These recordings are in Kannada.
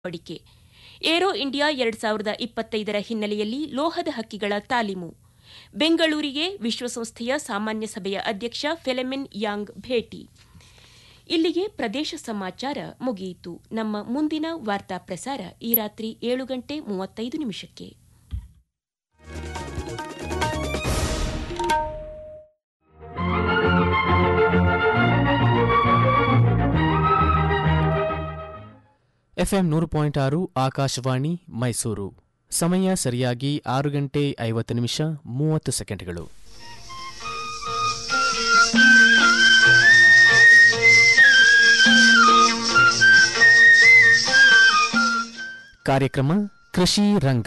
ಅಳವಡಿಕೆ ಏರೋ ಇಂಡಿಯಾ ಎರಡ್ ಸಾವಿರದ ಇಪ್ಪತ್ತೈದರ ಹಿನ್ನೆಲೆಯಲ್ಲಿ ಲೋಹದ ಹಕ್ಕಿಗಳ ತಾಲೀಮು ಬೆಂಗಳೂರಿಗೆ ವಿಶ್ವಸಂಸ್ಥೆಯ ಸಾಮಾನ್ಯ ಸಭೆಯ ಅಧ್ಯಕ್ಷ ಫೆಲೆಮಿನ್ ಯಾಂಗ್ ಭೇಟಿ ಇಲ್ಲಿಗೆ ಪ್ರದೇಶ ಸಮಾಚಾರ ಮುಗಿಯಿತು ನಮ್ಮ ಮುಂದಿನ ವಾರ್ತಾ ಪ್ರಸಾರ ಈ ರಾತ್ರಿ ಏಳು ಗಂಟೆ ಮೂವತ್ತೈದು ನಿಮಿಷಕ್ಕೆ ಎಫ್ಎಂ ನೂರು ಪಾಯಿಂಟ್ ಆರು ಆಕಾಶವಾಣಿ ಮೈಸೂರು ಸಮಯ ಸರಿಯಾಗಿ ಆರು ಗಂಟೆ ಐವತ್ತು ನಿಮಿಷ ಮೂವತ್ತು ಸೆಕೆಂಡ್ಗಳು ಕಾರ್ಯಕ್ರಮ ಕೃಷಿ ರಂಗ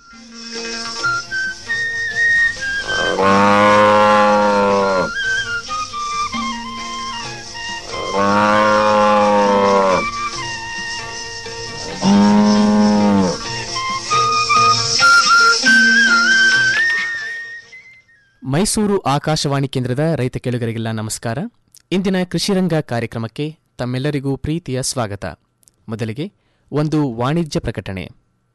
ಮೈಸೂರು ಆಕಾಶವಾಣಿ ಕೇಂದ್ರದ ರೈತ ಕೇಳುಗರಿಗೆಲ್ಲ ನಮಸ್ಕಾರ ಇಂದಿನ ಕೃಷಿರಂಗ ಕಾರ್ಯಕ್ರಮಕ್ಕೆ ತಮ್ಮೆಲ್ಲರಿಗೂ ಪ್ರೀತಿಯ ಸ್ವಾಗತ ಮೊದಲಿಗೆ ಒಂದು ವಾಣಿಜ್ಯ ಪ್ರಕಟಣೆ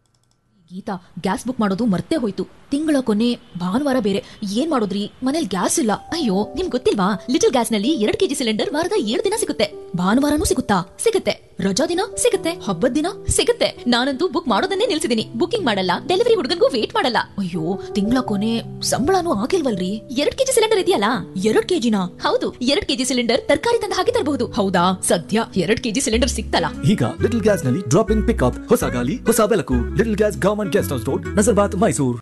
ಗೀತಾ ಗ್ಯಾಸ್ ಬುಕ್ ಮಾಡೋದು ಮರ್ತೇ ಹೋಯ್ತು ತಿಂಗಳ ಕೊನೆ ಭಾನುವಾರ ಬೇರೆ ಏನ್ ಮಾಡೋದ್ರಿ ಮನೇಲಿ ಗ್ಯಾಸ್ ಇಲ್ಲ ಅಯ್ಯೋ ನಿಮ್ ಗೊತ್ತಿಲ್ವಾ ಲಿಟಲ್ ಗ್ಯಾಸ್ ನಲ್ಲಿ ಎರಡ್ ಕೆಜಿ ಸಿಲಿಂಡರ್ ವಾರದ ಏಳು ದಿನ ಸಿಗುತ್ತೆ ಭಾನುವಾರನೂ ಸಿಗುತ್ತಾ ಸಿಗುತ್ತೆ ರಜಾ ದಿನ ಸಿಗುತ್ತೆ ಹಬ್ಬದ ದಿನ ಸಿಗುತ್ತೆ ನಾನಂತೂ ಬುಕ್ ಮಾಡೋದನ್ನೇ ನಿಲ್ಸಿದೀನಿ ಬುಕಿಂಗ್ ಮಾಡಲ್ಲ ಡೆಲಿವರಿ ಹುಡುಗನ್ಗೂ ವೇಟ್ ಮಾಡಲ್ಲ ಅಯ್ಯೋ ತಿಂಗಳ ಕೊನೆ ಸಂಬಳನೂ ಆಗಿಲ್ವಲ್ರಿ ಎರಡ್ ಕೆಜಿ ಸಿಲಿಂಡರ್ ಇದೆಯಲ್ಲ ಎರಡ್ ಕೆಜಿನ ಹೌದು ಎರಡ್ ಕೆಜಿ ಸಿಲಿಂಡರ್ ತರಕಾರಿ ತಂದು ಹಾಕಿ ತರಬಹುದು ಹೌದಾ ಸದ್ಯ ಎರಡ್ ಕೆಜಿ ಸಿಲಿಂಡರ್ ಸಿಕ್ತಲ್ಲ ಈಗ ಲಿಟಲ್ ಗ್ಯಾಸ್ ನಲ್ಲಿ ಡ್ರಾಪ್ ಇನ್ ಪಿಕ್ಅಪ್ ಹೊಸ ಗಾಲಿ ಹೊಸ ಬೆಳಕು little gas government guest house road Nazarbad Mysuru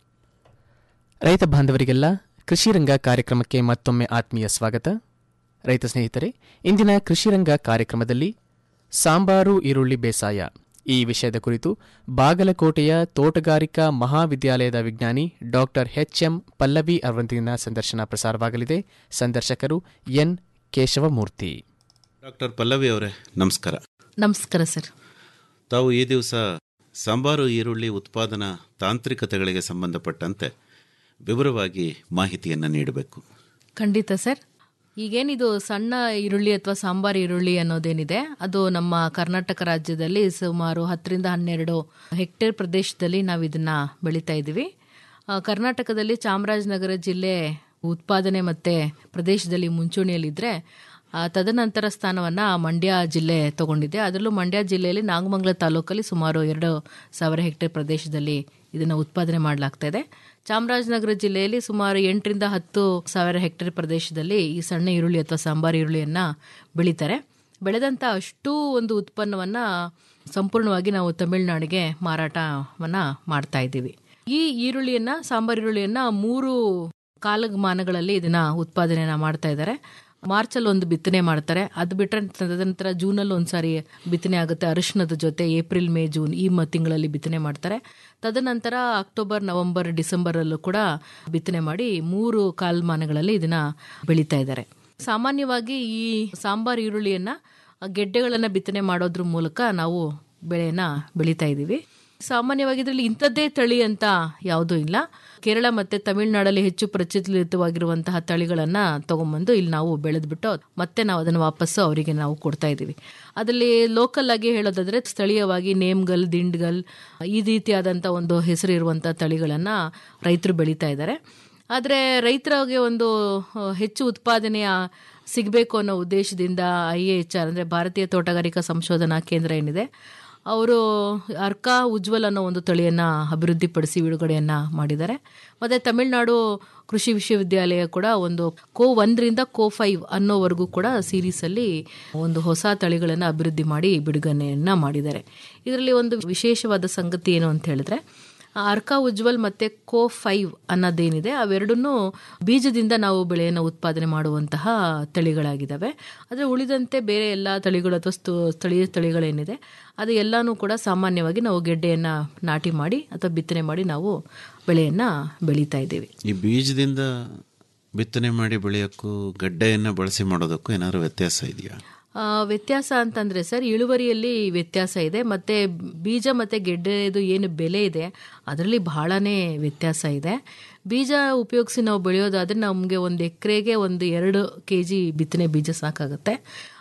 ರೈತ ಬಾಂಧವರಿಗೆಲ್ಲ ಕೃಷಿರಂಗ ಕಾರ್ಯಕ್ರಮಕ್ಕೆ ಮತ್ತೊಮ್ಮೆ ಆತ್ಮೀಯ ಸ್ವಾಗತ ರೈತ ಸ್ನೇಹಿತರೆ ಇಂದಿನ ಕೃಷಿರಂಗ ಕಾರ್ಯಕ್ರಮದಲ್ಲಿ ಸಾಂಬಾರು ಈರುಳ್ಳಿ ಬೇಸಾಯ ಈ ವಿಷಯದ ಕುರಿತು ಬಾಗಲಕೋಟೆಯ ತೋಟಗಾರಿಕಾ ಮಹಾವಿದ್ಯಾಲಯದ ವಿಜ್ಞಾನಿ ಡಾಕ್ಟರ್ ಎಚ್ಎಂ ಪಲ್ಲವಿ ಅವರೊಂದಿಗಿನ ಸಂದರ್ಶನ ಪ್ರಸಾರವಾಗಲಿದೆ ಸಂದರ್ಶಕರು ಎನ್ ಕೇಶವಮೂರ್ತಿ ಡಾಕ್ಟರ್ ಪಲ್ಲವಿ ಅವರೇ ನಮಸ್ಕಾರ ನಮಸ್ಕಾರ ಸರ್ ತಾವು ಈ ದಿವಸ ಸಾಂಬಾರು ಈರುಳ್ಳಿ ಉತ್ಪಾದನಾ ತಾಂತ್ರಿಕತೆಗಳಿಗೆ ಸಂಬಂಧಪಟ್ಟಂತೆ ವಿವರವಾಗಿ ಮಾಹಿತಿಯನ್ನು ನೀಡಬೇಕು ಖಂಡಿತ ಸರ್ ಈಗೇನಿದು ಸಣ್ಣ ಈರುಳ್ಳಿ ಅಥವಾ ಸಾಂಬಾರ್ ಈರುಳ್ಳಿ ಅನ್ನೋದೇನಿದೆ ಅದು ನಮ್ಮ ಕರ್ನಾಟಕ ರಾಜ್ಯದಲ್ಲಿ ಸುಮಾರು ಹತ್ತರಿಂದ ಹನ್ನೆರಡು ಹೆಕ್ಟೇರ್ ಪ್ರದೇಶದಲ್ಲಿ ನಾವು ಇದನ್ನ ಬೆಳೀತಾ ಇದ್ದೀವಿ ಆ, ಕರ್ನಾಟಕದಲ್ಲಿ ಚಾಮರಾಜನಗರ ಜಿಲ್ಲೆ ಉತ್ಪಾದನೆ ಮತ್ತೆ ಪ್ರದೇಶದಲ್ಲಿ ಮುಂಚೂಣಿಯಲ್ಲಿದ್ದರೆ ಆ, ತದನಂತರ ಸ್ಥಾನವನ್ನ ಮಂಡ್ಯ ಜಿಲ್ಲೆ ತಗೊಂಡಿದೆ ಅದರಲ್ಲೂ ಮಂಡ್ಯ ಜಿಲ್ಲೆಯಲ್ಲಿ ನಾಗಮಂಗಲ ತಾಲೂಕಲ್ಲಿ ಸುಮಾರು ಎರಡು ಸಾವಿರ ಹೆಕ್ಟೇರ್ ಪ್ರದೇಶದಲ್ಲಿ ಇದನ್ನು ಉತ್ಪಾದನೆ ಮಾಡಲಾಗ್ತಾ ಇದೆ ಚಾಮರಾಜನಗರ ಜಿಲ್ಲೆಯಲ್ಲಿ ಸುಮಾರು ಎಂಟರಿಂದ ಹತ್ತು ಸಾವಿರ ಹೆಕ್ಟೇರ್ ಪ್ರದೇಶದಲ್ಲಿ ಈ ಸಣ್ಣ ಈರುಳ್ಳಿ ಅಥವಾ ಸಾಂಬಾರ್ ಈರುಳ್ಳಿಯನ್ನ ಬೆಳೀತಾರೆ ಬೆಳೆದಂಥ ಅಷ್ಟೂ ಒಂದು ಉತ್ಪನ್ನವನ್ನ ಸಂಪೂರ್ಣವಾಗಿ ನಾವು ತಮಿಳುನಾಡಿಗೆ ಮಾರಾಟವನ್ನ ಮಾಡ್ತಾ ಇದ್ದೀವಿ ಈ ಈರುಳ್ಳಿಯನ್ನ ಸಾಂಬಾರ್ ಈರುಳ್ಳಿಯನ್ನ ಮೂರು ಕಾಲಮಾನಗಳಲ್ಲಿ ಇದನ್ನ ಉತ್ಪಾದನೆಯನ್ನ ಮಾಡ್ತಾ ಇದ್ದಾರೆ ಮಾರ್ಚಲ್ಲಿ ಒಂದು ಬಿತ್ತನೆ ಮಾಡ್ತಾರೆ ಅದು ಬಿಟ್ಟರೆ ತದನಂತರ ಜೂನಲ್ಲಿ ಒಂದ್ಸಾರಿ ಬಿತ್ತನೆ ಆಗುತ್ತೆ ಅರಿಶಿಣದ ಜೊತೆ ಏಪ್ರಿಲ್ ಮೇ ಜೂನ್ ಈ ಮ ತಿಂಗಳಲ್ಲಿ ಬಿತ್ತನೆ ಮಾಡ್ತಾರೆ ತದನಂತರ ಅಕ್ಟೋಬರ್ ನವೆಂಬರ್ ಡಿಸೆಂಬರ್ ಅಲ್ಲೂ ಕೂಡ ಬಿತ್ತನೆ ಮಾಡಿ ಮೂರು ಕಾಲಮಾನಗಳಲ್ಲಿ ಇದನ್ನ ಬೆಳೀತಾ ಇದ್ದಾರೆ ಸಾಮಾನ್ಯವಾಗಿ ಈ ಸಾಂಬಾರ್ ಈರುಳ್ಳಿಯನ್ನ ಗೆಡ್ಡೆಗಳನ್ನ ಬಿತ್ತನೆ ಮಾಡೋದ್ರ ಮೂಲಕ ನಾವು ಬೆಳೆಯನ್ನ ಬೆಳೀತಾ ಇದ್ದೀವಿ ಸಾಮಾನ್ಯವಾಗಿ ಇದರಲ್ಲಿ ಇಂಥದ್ದೇ ತಳಿ ಅಂತ ಯಾವುದೂ ಇಲ್ಲ ಕೇರಳ ಮತ್ತೆ ತಮಿಳುನಾಡಲ್ಲಿ ಹೆಚ್ಚು ಪ್ರಚಲಿತವಾಗಿರುವಂತಹ ತಳಿಗಳನ್ನ ತಗೊಂಬಂದು ಇಲ್ಲಿ ನಾವು ಬೆಳೆದ್ಬಿಟ್ಟು ಮತ್ತೆ ನಾವು ಅದನ್ನು ವಾಪಸ್ಸು ಅವರಿಗೆ ನಾವು ಕೊಡ್ತಾ ಇದ್ದೀವಿ ಅದರಲ್ಲಿ ಲೋಕಲ್ ಆಗಿ ಹೇಳೋದಾದ್ರೆ ಸ್ಥಳೀಯವಾಗಿ ನೇಮ್ಗಲ್ ದಿಂಡ್ಗಲ್ ಈ ರೀತಿಯಾದಂಥ ಒಂದು ಹೆಸರು ಇರುವಂಥ ತಳಿಗಳನ್ನ ರೈತರು ಬೆಳೀತಾ ಇದ್ದಾರೆ ಆದರೆ ರೈತರಿಗೆ ಒಂದು ಆ, ಹೆಚ್ಚು ಉತ್ಪಾದನೆಯ ಸಿಗಬೇಕು ಅನ್ನೋ ಉದ್ದೇಶದಿಂದ ಐ ಎ ಎಚ್ ಆರ್ ಅಂದರೆ ಭಾರತೀಯ ತೋಟಗಾರಿಕಾ ಸಂಶೋಧನಾ ಕೇಂದ್ರ ಏನಿದೆ ಅವರು ಅರ್ಕಾ ಉಜ್ವಲ್ ಅನ್ನೋ ಒಂದು ತಳಿಯನ್ನು ಅಭಿವೃದ್ಧಿಪಡಿಸಿ ಬಿಡುಗಡೆಯನ್ನ ಮಾಡಿದ್ದಾರೆ ಮತ್ತು ತಮಿಳುನಾಡು ಕೃಷಿ ವಿಶ್ವವಿದ್ಯಾಲಯ ಕೂಡ ಒಂದು ಕೋ ಒಂದರಿಂದ ಕೋ ಫೈವ್ ಅನ್ನೋವರೆಗೂ ಕೂಡ ಸೀರೀಸಲ್ಲಿ ಒಂದು ಹೊಸ ತಳಿಗಳನ್ನು ಅಭಿವೃದ್ಧಿ ಮಾಡಿ ಬಿಡುಗಡೆಯನ್ನ ಮಾಡಿದ್ದಾರೆ ಇದರಲ್ಲಿ ಒಂದು ವಿಶೇಷವಾದ ಸಂಗತಿ ಏನು ಅಂತ ಹೇಳಿದ್ರೆ ಅರ್ಕಾ ಉಜ್ವಲ್ ಮತ್ತೆ ಕೋ ಫೈವ್ ಅನ್ನೋದೇನಿದೆ ಅವೆರಡನ್ನೂ ಬೀಜದಿಂದ ನಾವು ಬೆಳೆಯನ್ನು ಉತ್ಪಾದನೆ ಮಾಡುವಂತಹ ತಳಿಗಳಾಗಿದ್ದಾವೆ ಆದರೆ ಉಳಿದಂತೆ ಬೇರೆ ಎಲ್ಲ ತಳಿಗಳು ಅಥವಾ ಸ್ತು- ಸ್ಥಳೀಯ ತಳಿಗಳೇನಿದೆ ಅದು ಎಲ್ಲಾನು ಕೂಡ ಸಾಮಾನ್ಯವಾಗಿ ನಾವು ಗೆಡ್ಡೆಯನ್ನು ನಾಟಿ ಮಾಡಿ ಅಥವಾ ಬಿತ್ತನೆ ಮಾಡಿ ನಾವು ಬೆಳೆಯನ್ನು ಬೆಳೀತಾ ಇದ್ದೀವಿ ಈ ಬೀಜದಿಂದ ಬಿತ್ತನೆ ಮಾಡಿ ಬೆಳೆಯೋಕ್ಕೂ ಗಡ್ಡೆಯನ್ನು ಬಳಸಿ ಮಾಡೋದಕ್ಕೂ ಏನಾದ್ರು ವ್ಯತ್ಯಾಸ ಇದೆಯಾ ಆ, ವ್ಯತ್ಯಾಸ ಅಂತಂದ್ರೆ ಸರ್ ಇಳುವರಿಯಲ್ಲಿ ವ್ಯತ್ಯಾಸ ಇದೆ ಮತ್ತೆ ಬೀಜ ಮತ್ತೆ ಗೆಡ್ಡೆದು ಏನು ಬೆಲೆ ಇದೆ ಅದರಲ್ಲಿ ಬಹಳನೇ ವ್ಯತ್ಯಾಸ ಇದೆ ಬೀಜ ಉಪಯೋಗಿಸಿ ನಾವು ಬೆಳೆಯೋದಾದ್ರೆ ನಮಗೆ ಒಂದು ಎಕರೆಗೆ ಒಂದು ಎರಡು ಕೆ ಜಿ ಬಿತ್ತನೆ ಬೀಜ ಸಾಕಾಗುತ್ತೆ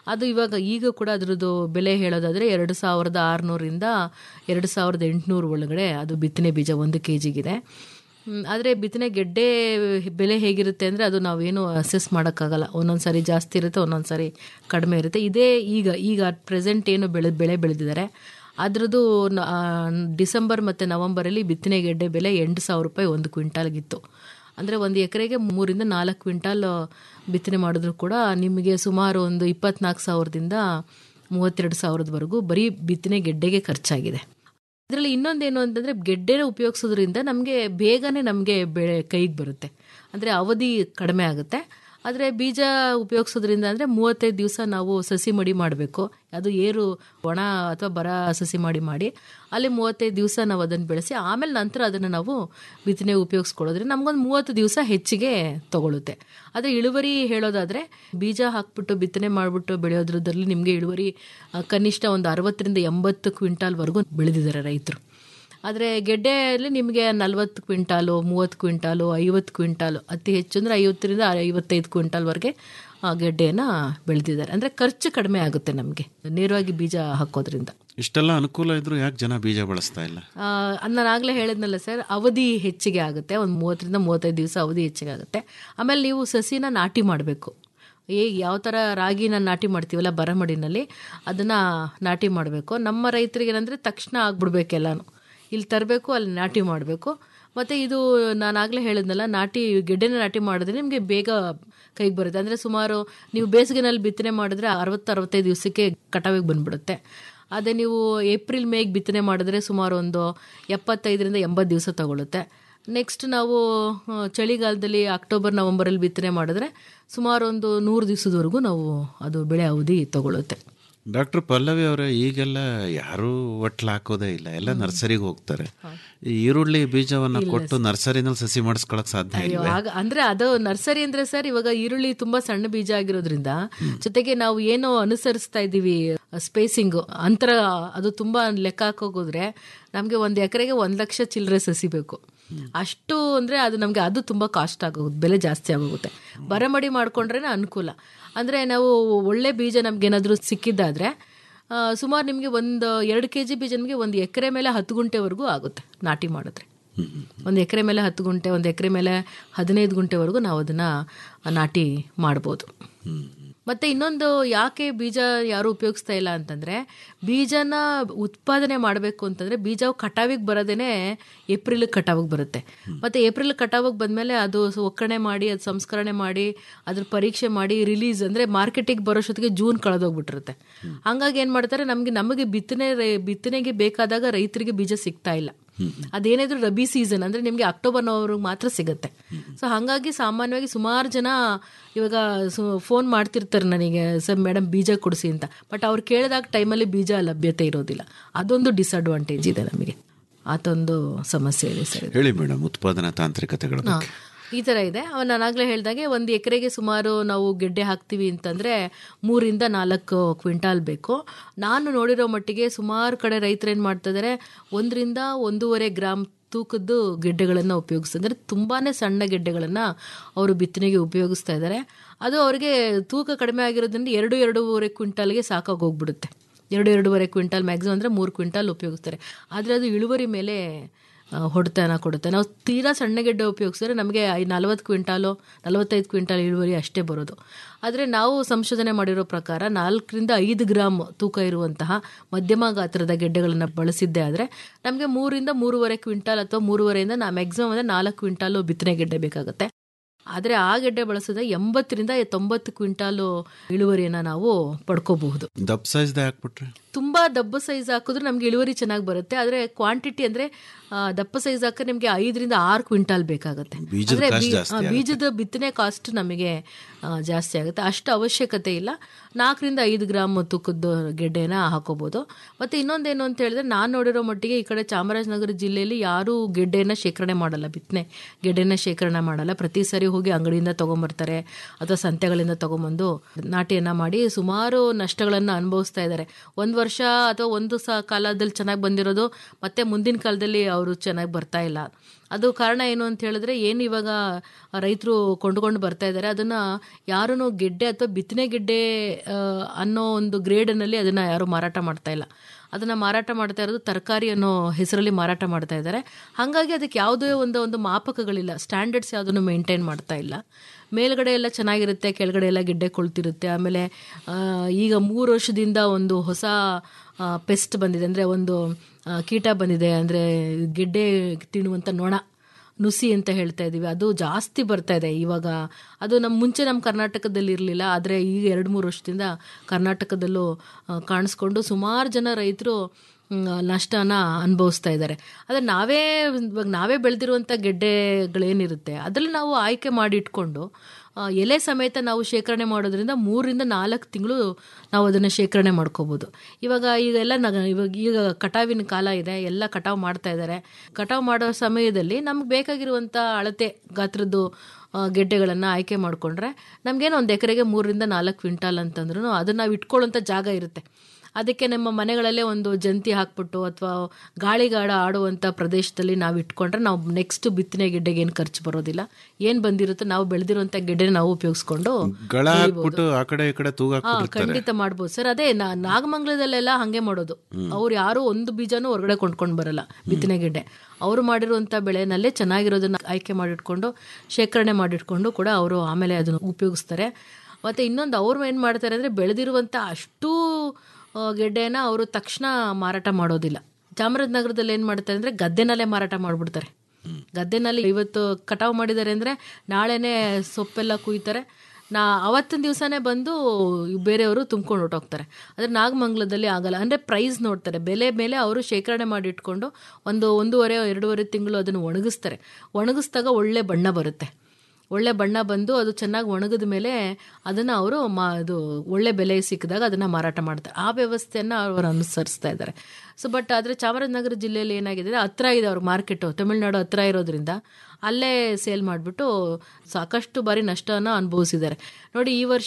ಅದು ಇವಾಗ ಈಗ ಕೂಡ ಅದರದ್ದು ಬೆಲೆ ಹೇಳೋದಾದರೆ ಎರಡು ಸಾವಿರದ ಆರುನೂರಿಂದ ಎರಡು ಸಾವಿರದ ಎಂಟುನೂರು ಒಳಗಡೆ ಅದು ಬಿತ್ತನೆ ಬೀಜ ಒಂದು ಕೆ ಜಿಗಿದೆ ಆದರೆ ಬಿತ್ತನೆ ಗೆಡ್ಡೆ ಬೆಲೆ ಹೇಗಿರುತ್ತೆ ಅಂದರೆ ಅದು ನಾವೇನು ಅಸೆಸ್ ಮಾಡೋಕ್ಕಾಗಲ್ಲ ಒಂದೊಂದು ಸಾರಿ ಜಾಸ್ತಿ ಇರುತ್ತೆ ಒಂದೊಂದು ಸಾರಿ ಕಡಿಮೆ ಇರುತ್ತೆ ಇದೇ ಈಗ ಈಗ ಪ್ರೆಸೆಂಟ್ ಏನು ಬೆಳೆ ಬೆಳೆ ಬೆಳೆದಿದ್ದಾರೆ ಅದ್ರದ್ದು ನ- ಆ, ಡಿಸೆಂಬರ್ ಮತ್ತು ನವಂಬರಲ್ಲಿ ಬಿತ್ತನೆ ಗೆಡ್ಡೆ ಬೆಲೆ ಎಂಟು ಸಾವಿರ ರೂಪಾಯಿ ಒಂದು ಕ್ವಿಂಟಾಲ್ಗಿತ್ತು ಅಂದರೆ ಒಂದು ಎಕರೆಗೆ ಮೂರಿಂದ ನಾಲ್ಕು ಕ್ವಿಂಟಾಲ್ ಬಿತ್ತನೆ ಮಾಡಿದ್ರು ಕೂಡ ನಿಮಗೆ ಸುಮಾರು ಒಂದು ಇಪ್ಪತ್ನಾಲ್ಕು ಸಾವಿರದಿಂದ ಮೂವತ್ತೆರಡು ಸಾವಿರದವರೆಗೂ ಬರೀ ಬಿತ್ತನೆ ಗೆಡ್ಡೆಗೆ ಖರ್ಚಾಗಿದೆ ಇದರಲ್ಲಿ ಇನ್ನೊಂದೇನು ಅಂತಂದರೆ ಗೆಡ್ಡೆನ ಉಪಯೋಗಿಸೋದ್ರಿಂದ ನಮಗೆ ಬೇಗನೆ ನಮಗೆ ಬೆಳೆ ಕೈಗೆ ಬರುತ್ತೆ ಅಂದರೆ ಅವಧಿ ಕಡಿಮೆ ಆಗುತ್ತೆ ಆದರೆ ಬೀಜ ಉಪಯೋಗಿಸೋದ್ರಿಂದ ಅಂದರೆ ಮೂವತ್ತೈದು ದಿವಸ ನಾವು ಸಸಿ ಮಡಿ ಮಾಡಬೇಕು ಅದು ಏರು ಒಣ ಅಥವಾ ಬರ ಸಸಿ ಮಾಡಿ ಮಾಡಿ ಅಲ್ಲಿ ಮೂವತ್ತೈದು ದಿವಸ ನಾವು ಅದನ್ನು ಬೆಳೆಸಿ ಆಮೇಲೆ ನಂತರ ಅದನ್ನು ನಾವು ಬಿತ್ತನೆ ಉಪಯೋಗಿಸ್ಕೊಳ್ಳೋದ್ರಿಂದ ನಮಗೊಂದು ಮೂವತ್ತು ದಿವಸ ಹೆಚ್ಚಿಗೆ ತಗೊಳುತ್ತೆ ಆದರೆ ಇಳುವರಿ ಹೇಳೋದಾದರೆ ಬೀಜ ಹಾಕ್ಬಿಟ್ಟು ಬಿತ್ತನೆ ಮಾಡಿಬಿಟ್ಟು ಬೆಳೆಯೋದ್ರದ್ರಲ್ಲಿ ನಿಮಗೆ ಇಳುವರಿ ಆ, ಕನಿಷ್ಠ ಒಂದು ಅರವತ್ತರಿಂದ ಎಂಬತ್ತು ಕ್ವಿಂಟಾಲ್ವರೆಗೂ ಬೆಳೆದಿದ್ದಾರೆ ರೈತರು ಆದರೆ ಗೆಡ್ಡೆಯಲ್ಲಿ ನಿಮಗೆ ನಲ್ವತ್ತು ಕ್ವಿಂಟಾಲು ಮೂವತ್ತು ಕ್ವಿಂಟಾಲು ಐವತ್ತು ಕ್ವಿಂಟಾಲು ಅತಿ ಹೆಚ್ಚು ಅಂದರೆ ಐವತ್ತರಿಂದ ಐವತ್ತೈದು ಕ್ವಿಂಟಾಲ್ವರೆಗೆ ಆ ಗೆಡ್ಡೆಯನ್ನು ಬೆಳೆದಿದ್ದಾರೆ ಅಂದರೆ ಖರ್ಚು ಕಡಿಮೆ ಆಗುತ್ತೆ ನಮಗೆ ನೇರವಾಗಿ ಬೀಜ ಹಾಕೋದ್ರಿಂದ ಇಷ್ಟೆಲ್ಲ ಅನುಕೂಲ ಇದ್ರು ಯಾಕೆ ಜನ ಬೀಜ ಬಳಸ್ತಾ ಇಲ್ಲ ಆ, ನಾನು ಆಗಲೇ ಹೇಳಿದ್ನಲ್ಲ ಸರ್ ಅವಧಿ ಹೆಚ್ಚಿಗೆ ಆಗುತ್ತೆ ಒಂದು ಮೂವತ್ತರಿಂದ ಮೂವತ್ತೈದು ದಿವಸ ಅವಧಿ ಹೆಚ್ಚಿಗೆ ಆಗುತ್ತೆ ಆಮೇಲೆ ನೀವು ಸಸಿನ ನಾಟಿ ಮಾಡಬೇಕು ಏ ಯಾವ ಥರ ರಾಗಿನ ನಾಟಿ ಮಾಡ್ತೀವಲ್ಲ ಬರಮಡಿನಲ್ಲಿ ಅದನ್ನು ನಾಟಿ ಮಾಡಬೇಕು ನಮ್ಮ ರೈತರಿಗೆ ಏನಂದರೆ ತಕ್ಷಣ ಆಗ್ಬಿಡ್ಬೇಕೆಲ್ಲನೂ ಇಲ್ಲಿ ತರಬೇಕು ಅಲ್ಲಿ ನಾಟಿ ಮಾಡಬೇಕು ಮತ್ತು ಇದು ನಾನು ಆಗಲೇ ಹೇಳಿದ್ನಲ್ಲ ನಾಟಿ ಗೆಡ್ಡೆನ ನಾಟಿ ಮಾಡಿದ್ರೆ ನಿಮಗೆ ಬೇಗ ಕೈಗೆ ಬರುತ್ತೆ ಅಂದರೆ ಸುಮಾರು ನೀವು ಬೇಸಿಗೆನಲ್ಲಿ ಬಿತ್ತನೆ ಮಾಡಿದ್ರೆ ಅರವತ್ತು ಅರವತ್ತೈದು ದಿವಸಕ್ಕೆ ಕಟಾವಿಗೆ ಬಂದ್ಬಿಡುತ್ತೆ ಅದೇ ನೀವು ಏಪ್ರಿಲ್ ಮೇಗೆ ಬಿತ್ತನೆ ಮಾಡಿದ್ರೆ ಸುಮಾರು ಒಂದು ಎಪ್ಪತ್ತೈದರಿಂದ ಎಂಬತ್ತು ದಿವಸ ತಗೊಳುತ್ತೆ ನೆಕ್ಸ್ಟ್ ನಾವು ಆ, ಚಳಿಗಾಲದಲ್ಲಿ ಅಕ್ಟೋಬರ್ ನವಂಬರಲ್ಲಿ ಬಿತ್ತನೆ ಮಾಡಿದ್ರೆ ಸುಮಾರು ಒಂದು ನೂರು ದಿವಸದವರೆಗೂ ನಾವು ಅದು ಬೆಳೆ ಅವಧಿ ತಗೊಳುತ್ತೆ ಡಾಕ್ಟರ್ ಪಲ್ಲವಿ ಅವರೇ ಈಗೆಲ್ಲ ಯಾರೂ ಒಟ್ಲು ಹಾಕೋದೇ ಇಲ್ಲ ಎಲ್ಲ ನರ್ಸರಿಗೆ ಹೋಗ್ತಾರೆ ಈ ಈರುಳ್ಳಿ ಬೀಜವನ್ನ ಕೊಟ್ಟು ನರ್ಸರಿನಲ್ಲಿ ಸಸಿ ಮಾಡಿಸ್ಕೊಳಕ್ ಸಾಧ್ಯ ಅಯ್ಯೋ ಇಲ್ಲ ಆಗ ಅಂದ್ರೆ ಅದು ನರ್ಸರಿ ಅಂದ್ರೆ ಸರ್ ಇವಾಗ ಈರುಳ್ಳಿ ತುಂಬಾ ಸಣ್ಣ ಬೀಜ ಆಗಿರೋದ್ರಿಂದ ಜೊತೆಗೆ ನಾವು ಏನೋ ಅನುಸರಿಸ್ತಾ ಇದ್ದೀವಿ ಸ್ಪೇಸಿಂಗ್ ಅಂತರ ಅದು ತುಂಬಾ ಲೆಕ್ಕ ಹಾಕೋಗೋದ್ರೆ ನಮಗೆ ಒಂದು ಎಕರೆಗೆ ಒಂದ್ ಲಕ್ಷ ಚಿಲ್ಲರೆ ಸಸಿ ಬೇಕು ಅಷ್ಟು ಅಂದ್ರೆ ಅದು ನಮಗೆ ಅದು ತುಂಬಾ ಕಾಸ್ಟ್ ಆಗೋಗುತ್ತೆ ಬೆಲೆ ಜಾಸ್ತಿ ಆಗೋಗುತ್ತೆ ಬರಮಡಿ ಮಾಡ್ಕೊಂಡ್ರೆ ಅನುಕೂಲ ಅಂದ್ರೆ ನಾವು ಒಳ್ಳೆ ಬೀಜ ನಮ್ಗೇನಾದ್ರೂ ಸಿಕ್ಕಿದ್ದಾದ್ರೆ ಆ, ಸುಮಾರು ನಿಮಗೆ ಒಂದು ಎರಡು ಕೆ ಜಿ ಬೀಜ ನಿಮಗೆ ಒಂದು ಎಕರೆ ಮೇಲೆ ಹತ್ತು ಗುಂಟೆವರೆಗೂ ಆಗುತ್ತೆ ನಾಟಿ ಮಾಡಿದ್ರೆ ಒಂದು ಎಕರೆ ಮೇಲೆ ಹತ್ತು ಗುಂಟೆ ಒಂದು ಎಕರೆ ಮೇಲೆ ಹದಿನೈದು ಗುಂಟೆವರೆಗೂ ನಾವು ಅದನ್ನು ನಾಟಿ ಮಾಡ್ಬೋದು ಮತ್ತು ಇನ್ನೊಂದು ಯಾಕೆ ಬೀಜ ಯಾರು ಉಪಯೋಗಿಸ್ತಾ ಇಲ್ಲ ಅಂತಂದರೆ ಬೀಜನ ಉತ್ಪಾದನೆ ಮಾಡಬೇಕು ಅಂತಂದರೆ ಬೀಜವು ಕಟಾವಿಗೆ ಬರೋದೇ ಏಪ್ರಿಲ್ ಕಟಾವಿಗೆ ಬರುತ್ತೆ ಮತ್ತು ಏಪ್ರಿಲ್ ಕಟಾವಿಗೆ ಬಂದಮೇಲೆ ಅದು ಸ- ಒಕ್ಕಣೆ ಮಾಡಿ ಅದು ಸಂಸ್ಕರಣೆ ಮಾಡಿ ಅದ್ರ ಪರೀಕ್ಷೆ ಮಾಡಿ ರಿಲೀಸ್ ಅಂದರೆ ಮಾರ್ಕೆಟಿಗೆ ಬರೋಷ್ಟೊತ್ತಿಗೆ ಜೂನ್ ಕಳೆದೋಗ್ಬಿಟ್ಟಿರುತ್ತೆ ಹಂಗಾಗಿ ಏನು ಮಾಡ್ತಾರೆ ನಮಗೆ ನಮಗೆ ಬಿತ್ತನೆ ರೈ- ಬಿತ್ತನೆಗೆ ಬೇಕಾದಾಗ ರೈತರಿಗೆ ಬೀಜ ಸಿಗ್ತಾ ಇಲ್ಲ ಅದೇನಿದ್ರು ರಬಿ ಸೀಸನ್ ಅಂದ್ರೆ ನಿಮಗೆ ಅಕ್ಟೋಬರ್ ನವಂಬರ್ಗೆ ಮಾತ್ರ ಸಿಗುತ್ತೆ ಸೊ ಹಾಗಾಗಿ ಸಾಮಾನ್ಯವಾಗಿ ಸುಮಾರು ಜನ ಇವಾಗ ಫೋನ್ ಮಾಡ್ತಿರ್ತಾರೆ ನನಗೆ ಸರ್ ಮೇಡಮ್ ಬೀಜ ಕೊಡಿಸಿ ಅಂತ ಬಟ್ ಅವ್ರು ಕೇಳಿದಾಗ ಟೈಮಲ್ಲಿ ಬೀಜ ಲಭ್ಯತೆ ಇರೋದಿಲ್ಲ ಅದೊಂದು ಡಿಸಡ್ವಾಂಟೇಜ್ ಇದೆ ನಮಗೆ ಅದೊಂದು ಸಮಸ್ಯೆ ಇದೆ ಸರ್ ಹೇಳಿ ಮೇಡಮ್ ಉತ್ಪಾದನಾ ತಾಂತ್ರಿಕತೆಗಳ ಹಾ. ಬಗ್ಗೆ ಈ ಥರ ಇದೆ ಅವನು ನಾನಾಗಲೇ ಹೇಳ್ದಾಗೆ ಒಂದು ಎಕರೆಗೆ ಸುಮಾರು ನಾವು ಗೆಡ್ಡೆ ಹಾಕ್ತೀವಿ ಅಂತಂದರೆ ಮೂರಿಂದ ನಾಲ್ಕು ಕ್ವಿಂಟಾಲ್ ಬೇಕು ನಾನು ನೋಡಿರೋ ಮಟ್ಟಿಗೆ ಸುಮಾರು ಕಡೆ ರೈತರು ಏನು ಮಾಡ್ತಿದ್ದಾರೆ ಒಂದರಿಂದ ಒಂದೂವರೆ ಗ್ರಾಮ್ ತೂಕದ್ದು ಗೆಡ್ಡೆಗಳನ್ನು ಉಪಯೋಗಿಸ್ತಾರೆ ಅಂದರೆ ತುಂಬಾ ಸಣ್ಣ ಗೆಡ್ಡೆಗಳನ್ನು ಅವರು ಬಿತ್ತನೆಗೆ ಉಪಯೋಗಿಸ್ತಾ ಇದ್ದಾರೆ ಅದು ಅವರಿಗೆ ತೂಕ ಕಡಿಮೆ ಆಗಿರೋದ್ರಿಂದ ಎರಡು ಎರಡೂವರೆ ಕ್ವಿಂಟಾಲ್ಗೆ ಸಾಕಾಗಿ ಹೋಗ್ಬಿಡುತ್ತೆ ಎರಡು ಎರಡೂವರೆ ಕ್ವಿಂಟಾಲ್ ಮ್ಯಾಕ್ಸಿಮಮ್ ಅಂದರೆ ಮೂರು ಕ್ವಿಂಟಾಲ್ ಉಪಯೋಗಿಸ್ತಾರೆ ಆದರೆ ಅದು ಇಳುವರಿ ಮೇಲೆ ಆ, ಹೊಡೆತನ ಕೊಡುತ್ತೆ ನಾವು ತೀರಾ ಸಣ್ಣ ಗೆಡ್ಡೆ ಉಪಯೋಗಿಸಿದ್ರೆ ನಮಗೆ ಐ ನಲವತ್ತು ಕ್ವಿಂಟಾಲು ನಲವತ್ತೈದು ಕ್ವಿಂಟಾಲ್ ಇಳುವರಿ ಅಷ್ಟೇ ಬರೋದು ಆದರೆ ನಾವು ಸಂಶೋಧನೆ ಮಾಡಿರೋ ಪ್ರಕಾರ ನಾಲ್ಕರಿಂದ ಐದು ಗ್ರಾಮ್ ತೂಕ ಇರುವಂತಹ ಮಧ್ಯಮ ಗಾತ್ರದ ಗೆಡ್ಡೆಗಳನ್ನು ಬಳಸಿದ್ದೆ ಆದರೆ ನಮಗೆ ಮೂರಿಂದ ಮೂರುವರೆ ಕ್ವಿಂಟಾಲ್ ಅಥವಾ ಮೂರುವರೆಯಿಂದ ನಾ ಮ್ಯಾಕ್ಸಿಮಮ್ ಅಂದರೆ ನಾಲ್ಕು ಕ್ವಿಂಟಾಲು ಬಿತ್ತನೆ ಗೆಡ್ಡೆ ಬೇಕಾಗುತ್ತೆ ಆದರೆ ಆ ಗೆಡ್ಡೆ ಬಳಸಿದ ಎಂಬತ್ತರಿಂದ ತೊಂಬತ್ತು ಕ್ವಿಂಟಾಲು ಇಳುವರಿಯನ್ನು ನಾವು ಪಡ್ಕೋಬಹುದು ದಪ್ಪ ಸೈಜ್ದೆ ಹಾಕ್ಬಿಟ್ರೆ ತುಂಬಾ ದಪ್ಪ ಸೈಜ್ ಹಾಕಿದ್ರೆ ನಮ್ಗೆ ಇಳುವರಿ ಚೆನ್ನಾಗಿ ಬರುತ್ತೆ ಆದ್ರೆ ಕ್ವಾಂಟಿಟಿ ಅಂದ್ರೆ ಆ, ದಪ್ಪ ಸೈಜ್ ಹಾಕಿದ್ರೆ ನಿಮಗೆ ಐದರಿಂದ ಆರು ಕ್ವಿಂಟಾಲ್ ಬೇಕಾಗುತ್ತೆ ಬೀಜದ ಅಂದ್ರೆ cost ಬೀ- ಜಾಸ್ತಿ ಆ, ಬೀಜದ ಬಿತ್ತನೆ ಕಾಸ್ಟ್ ನಮಗೆ ಆ, ಜಾಸ್ತಿ ಆಗುತ್ತೆ ಅಷ್ಟು ಅವಶ್ಯಕತೆ ಇಲ್ಲ ನಾಲ್ಕರಿಂದ ಐದು ಗ್ರಾಮ್ ತೂಕದ ಗೆಡ್ಡೆನ ಹಾಕೋಬಹುದು ಮತ್ತೆ ಇನ್ನೊಂದೇನು ಅಂತ ಹೇಳಿದ್ರೆ ನಾನು ನೋಡಿರೋ ಮಟ್ಟಿಗೆ ಈ ಕಡೆ ಚಾಮರಾಜನಗರ ಜಿಲ್ಲೆಯಲ್ಲಿ ಯಾರೂ ಗೆಡ್ಡೆನ ಶೇಖರಣೆ ಮಾಡಲ್ಲ ಬಿತ್ತನೆ ಗೆಡ್ಡೆನ ಶೇಖರಣೆ ಮಾಡಲ್ಲ ಪ್ರತಿ ಸರಿ ಹೋಗಿ ಅಂಗಡಿಯಿಂದ ತೊಗೊಂಬರ್ತಾರೆ ಅಥವಾ ಸಂತೆಗಳಿಂದ ತೊಗೊಂಬಂದು ನಾಟಿಯನ್ನು ಮಾಡಿ ಸುಮಾರು ನಷ್ಟಗಳನ್ನು ಅನುಭವಿಸ್ತಾ ಇದ್ದಾರೆ ಒಂದು ವರ್ಷ ಅಥವಾ ಒಂದು ಸ ಕಾಲದಲ್ಲಿ ಚೆನ್ನಾಗಿ ಬಂದಿರೋದು ಮತ್ತೆ ಮುಂದಿನ ಕಾಲದಲ್ಲಿ ಅವರು ಚೆನ್ನಾಗಿ ಬರ್ತಾ ಇಲ್ಲ ಅದು ಕಾರಣ ಏನು ಅಂತ ಹೇಳಿದ್ರೆ ಏನು ಇವಾಗ ರೈತರು ಕೊಂಡುಕೊಂಡು ಬರ್ತಾ ಇದ್ದಾರೆ ಅದನ್ನು ಯಾರೂ ಗೆಡ್ಡೆ ಅಥವಾ ಬಿತ್ತನೆ ಗೆಡ್ಡೆ ಆ, ಅನ್ನೋ ಒಂದು ಗ್ರೇಡ್ನಲ್ಲಿ ಅದನ್ನು ಯಾರು ಮಾರಾಟ ಮಾಡ್ತಾ ಇಲ್ಲ ಅದನ್ನು ಮಾರಾಟ ಮಾಡ್ತಾ ಇರೋದು ತರಕಾರಿ ಅನ್ನೋ ಹೆಸರಲ್ಲಿ ಮಾರಾಟ ಮಾಡ್ತಾ ಇದ್ದಾರೆ ಹಾಗಾಗಿ ಅದಕ್ಕೆ ಯಾವುದೇ ಒಂದು ಒಂದು ಮಾಪಕಗಳಿಲ್ಲ ಸ್ಟ್ಯಾಂಡರ್ಡ್ಸ್ ಯಾವುದನ್ನು ಮೇಂಟೈನ್ ಮಾಡ್ತಾ ಇಲ್ಲ ಮೇಲ್ಗಡೆ ಎಲ್ಲ ಚೆನ್ನಾಗಿರುತ್ತೆ ಕೆಳಗಡೆ ಎಲ್ಲ ಗೆಡ್ಡೆ ಕೊಳ್ತಿರುತ್ತೆ ಆಮೇಲೆ ಆ, ಈಗ ಮೂರು ವರ್ಷದಿಂದ ಒಂದು ಹೊಸ ಪೆಸ್ಟ್ ಬಂದಿದೆ ಅಂದರೆ ಒಂದು ಆ, ಕೀಟ ಬಂದಿದೆ ಅಂದರೆ ಗೆಡ್ಡೆ ತಿನ್ನುವಂಥ ನೊಣ ನುಸಿ ಅಂತ ಹೇಳ್ತಾ ಇದ್ದೀವಿ ಅದು ಜಾಸ್ತಿ ಬರ್ತಾ ಇದೆ ಇವಾಗ ಅದು ನಮ್ಮ ಮುಂಚೆ ನಮ್ಮ ಕರ್ನಾಟಕದಲ್ಲಿ ಇರಲಿಲ್ಲ ಆದರೆ ಈಗ ಎರಡು ಮೂರು ವರ್ಷದಿಂದ ಕರ್ನಾಟಕದಲ್ಲೂ ಆ, ಕಾಣಿಸ್ಕೊಂಡು ಸುಮಾರು ಜನ ರೈತರು ಮ್, ನಷ್ಟನ ಅನುಭವಿಸ್ತಾ ಇದ್ದಾರೆ ಆದರೆ ನಾವೇ ಇವಾಗ ನಾವೇ ಬೆಳೆದಿರುವಂಥ ಗೆಡ್ಡೆಗಳೇನಿರುತ್ತೆ ಅದರಲ್ಲಿ ನಾವು ಆಯ್ಕೆ ಮಾಡಿ ಇಟ್ಕೊಂಡು ಆ, ಎಲೆ ಸಮೇತ ನಾವು ಶೇಖರಣೆ ಮಾಡೋದ್ರಿಂದ ಮೂರರಿಂದ ನಾಲ್ಕು ತಿಂಗಳು ನಾವು ಅದನ್ನು ಶೇಖರಣೆ ಮಾಡ್ಕೋಬೋದು ಇವಾಗ ಈಗೆಲ್ಲ ನಗ ಇವಾಗ ಈಗ ಕಟಾವಿನ ಕಾಲ ಇದೆ ಎಲ್ಲ ಕಟಾವು ಮಾಡ್ತಾ ಇದ್ದಾರೆ ಕಟಾವು ಮಾಡೋ ಸಮಯದಲ್ಲಿ ನಮ್ಗೆ ಬೇಕಾಗಿರುವಂಥ ಅಳತೆ ಗಾತ್ರದ್ದು ಗೆಡ್ಡೆಗಳನ್ನು ಆಯ್ಕೆ ಮಾಡಿಕೊಂಡ್ರೆ ನಮಗೇನು ಒಂದು ಎಕರೆಗೆ ಮೂರರಿಂದ ನಾಲ್ಕು ಕ್ವಿಂಟಾಲ್ ಅಂತಂದ್ರೂ ಅದನ್ನು ನಾವು ಇಟ್ಕೊಳ್ಳೋಂಥ ಜಾಗ ಇರುತ್ತೆ ಅದಕ್ಕೆ ನಮ್ಮ ಮನೆಗಳಲ್ಲೇ ಒಂದು ಜಂತಿ ಹಾಕ್ಬಿಟ್ಟು ಅಥವಾ ಗಾಳಿಗಾಡ ಆಡುವಂಥ ಪ್ರದೇಶದಲ್ಲಿ ನಾವು ಇಟ್ಕೊಂಡ್ರೆ ನಾವು ನೆಕ್ಸ್ಟ್ ಬಿತ್ತನೆ ಗೆಡ್ಡೆಗೆ ಏನು ಖರ್ಚು ಬರೋದಿಲ್ಲ ಏನು ಬಂದಿರುತ್ತೋ ನಾವು ಬೆಳೆದಿರುವಂಥ ಗೆಡ್ಡೆ ನಾವು ಉಪಯೋಗಿಸ್ಕೊಂಡು ಗಳ ಹಾಕ್ಬಿಟ್ಟು ಆ ಕಡೆ ಈ ಕಡೆ ತೂಗ ಹಾ ಹಾಕ್ಬಿಟ್ಟಿರ್ತಾರೆ ಖಂಡಿತ ಮಾಡ್ಬೋದು ಸರ್ ಅದೇ ನಾ- ನಾಗಮಂಗಲದಲ್ಲೆಲ್ಲ ಹಂಗೆ ಮಾಡೋದು ಅವ್ರು ಯಾರು ಒಂದು ಬೀಜನೂ ಹೊರಗಡೆ ಕೊಂಡ್ಕೊಂಡು ಬರಲ್ಲ ಬಿತ್ತನೆ ಗೆಡ್ಡೆ ಅವರು ಮಾಡಿರುವಂಥ ಬೆಳೆನಲ್ಲೇ ಚೆನ್ನಾಗಿರೋದನ್ನ ಆಯ್ಕೆ ಮಾಡಿಟ್ಕೊಂಡು ಶೇಖರಣೆ ಮಾಡಿಟ್ಕೊಂಡು ಕೂಡ ಅವರು ಆಮೇಲೆ ಅದನ್ನು ಉಪಯೋಗಿಸ್ತಾರೆ ಮತ್ತು ಇನ್ನೊಂದು ಅವ್ರು ಏನು ಮಾಡ್ತಾರೆ ಅಂದರೆ ಬೆಳೆದಿರುವಂಥ ಅಷ್ಟೂ ಆ, ಗೆಡ್ಡೆನ ಅವರು ತಕ್ಷಣ ಮಾರಾಟ ಮಾಡೋದಿಲ್ಲ ಚಾಮರಾಜನಗರದಲ್ಲಿ ಏನು ಮಾಡ್ತಾರೆ ಅಂದರೆ ಗದ್ದೆನಲ್ಲೇ ಮಾರಾಟ ಮಾಡಿಬಿಡ್ತಾರೆ ಗದ್ದೆನಲ್ಲಿ ಇವತ್ತು ಕಟಾವು ಮಾಡಿದ್ದಾರೆ ಅಂದರೆ ನಾಳೆನೇ ಸೊಪ್ಪೆಲ್ಲ ಕುಯ್ತಾರೆ ನಾ ಅವತ್ತಿನ ದಿವಸನೇ ಬಂದು ಬೇರೆಯವರು ತುಂಬ್ಕೊಂಡು ಹೊರ್ಟೋಗ್ತಾರೆ ಆದರೆ ನಾಗಮಂಗಲದಲ್ಲಿ ಆಗಲ್ಲ ಅಂದರೆ ಪ್ರೈಸ್ ನೋಡ್ತಾರೆ ಬೆಲೆ ಮೇಲೆ ಅವರು ಶೇಖರಣೆ ಮಾಡಿ ಇಟ್ಕೊಂಡು ಒಂದು ಒಂದೂವರೆ ಎರಡೂವರೆ ತಿಂಗಳು ಅದನ್ನು ಒಣಗಿಸ್ತಾರೆ ಒಣಗಿಸ್ದಾಗ ಒಳ್ಳೆ ಬಣ್ಣ ಬರುತ್ತೆ ಒಳ್ಳೆ ಬಣ್ಣ ಬಂದು ಅದು ಚೆನ್ನಾಗಿ ಒಣಗಿದ ಮೇಲೆ ಅದನ್ನು ಅವರು ಮಾ ಅದು ಒಳ್ಳೆ ಬೆಲೆ ಸಿಕ್ಕಿದಾಗ ಅದನ್ನು ಮಾರಾಟ ಮಾಡ್ತಾರೆ ಆ ವ್ಯವಸ್ಥೆಯನ್ನು ಅವರು ಅನುಸರಿಸ್ತಾ ಇದ್ದಾರೆ ಸೊ ಬಟ್ ಆದರೆ ಚಾಮರಾಜನಗರ ಜಿಲ್ಲೆಯಲ್ಲಿ ಏನಾಗಿದೆ ಅಂದರೆ ಹತ್ರ ಇದೆ ಅವ್ರ ಮಾರ್ಕೆಟು ತಮಿಳ್ನಾಡು ಹತ್ರ ಇರೋದ್ರಿಂದ ಅಲ್ಲೇ ಸೇಲ್ ಮಾಡಿಬಿಟ್ಟು ಸಾಕಷ್ಟು ಬಾರಿ ನಷ್ಟನ ಅನುಭವಿಸಿದ್ದಾರೆ ನೋಡಿ ಈ ವರ್ಷ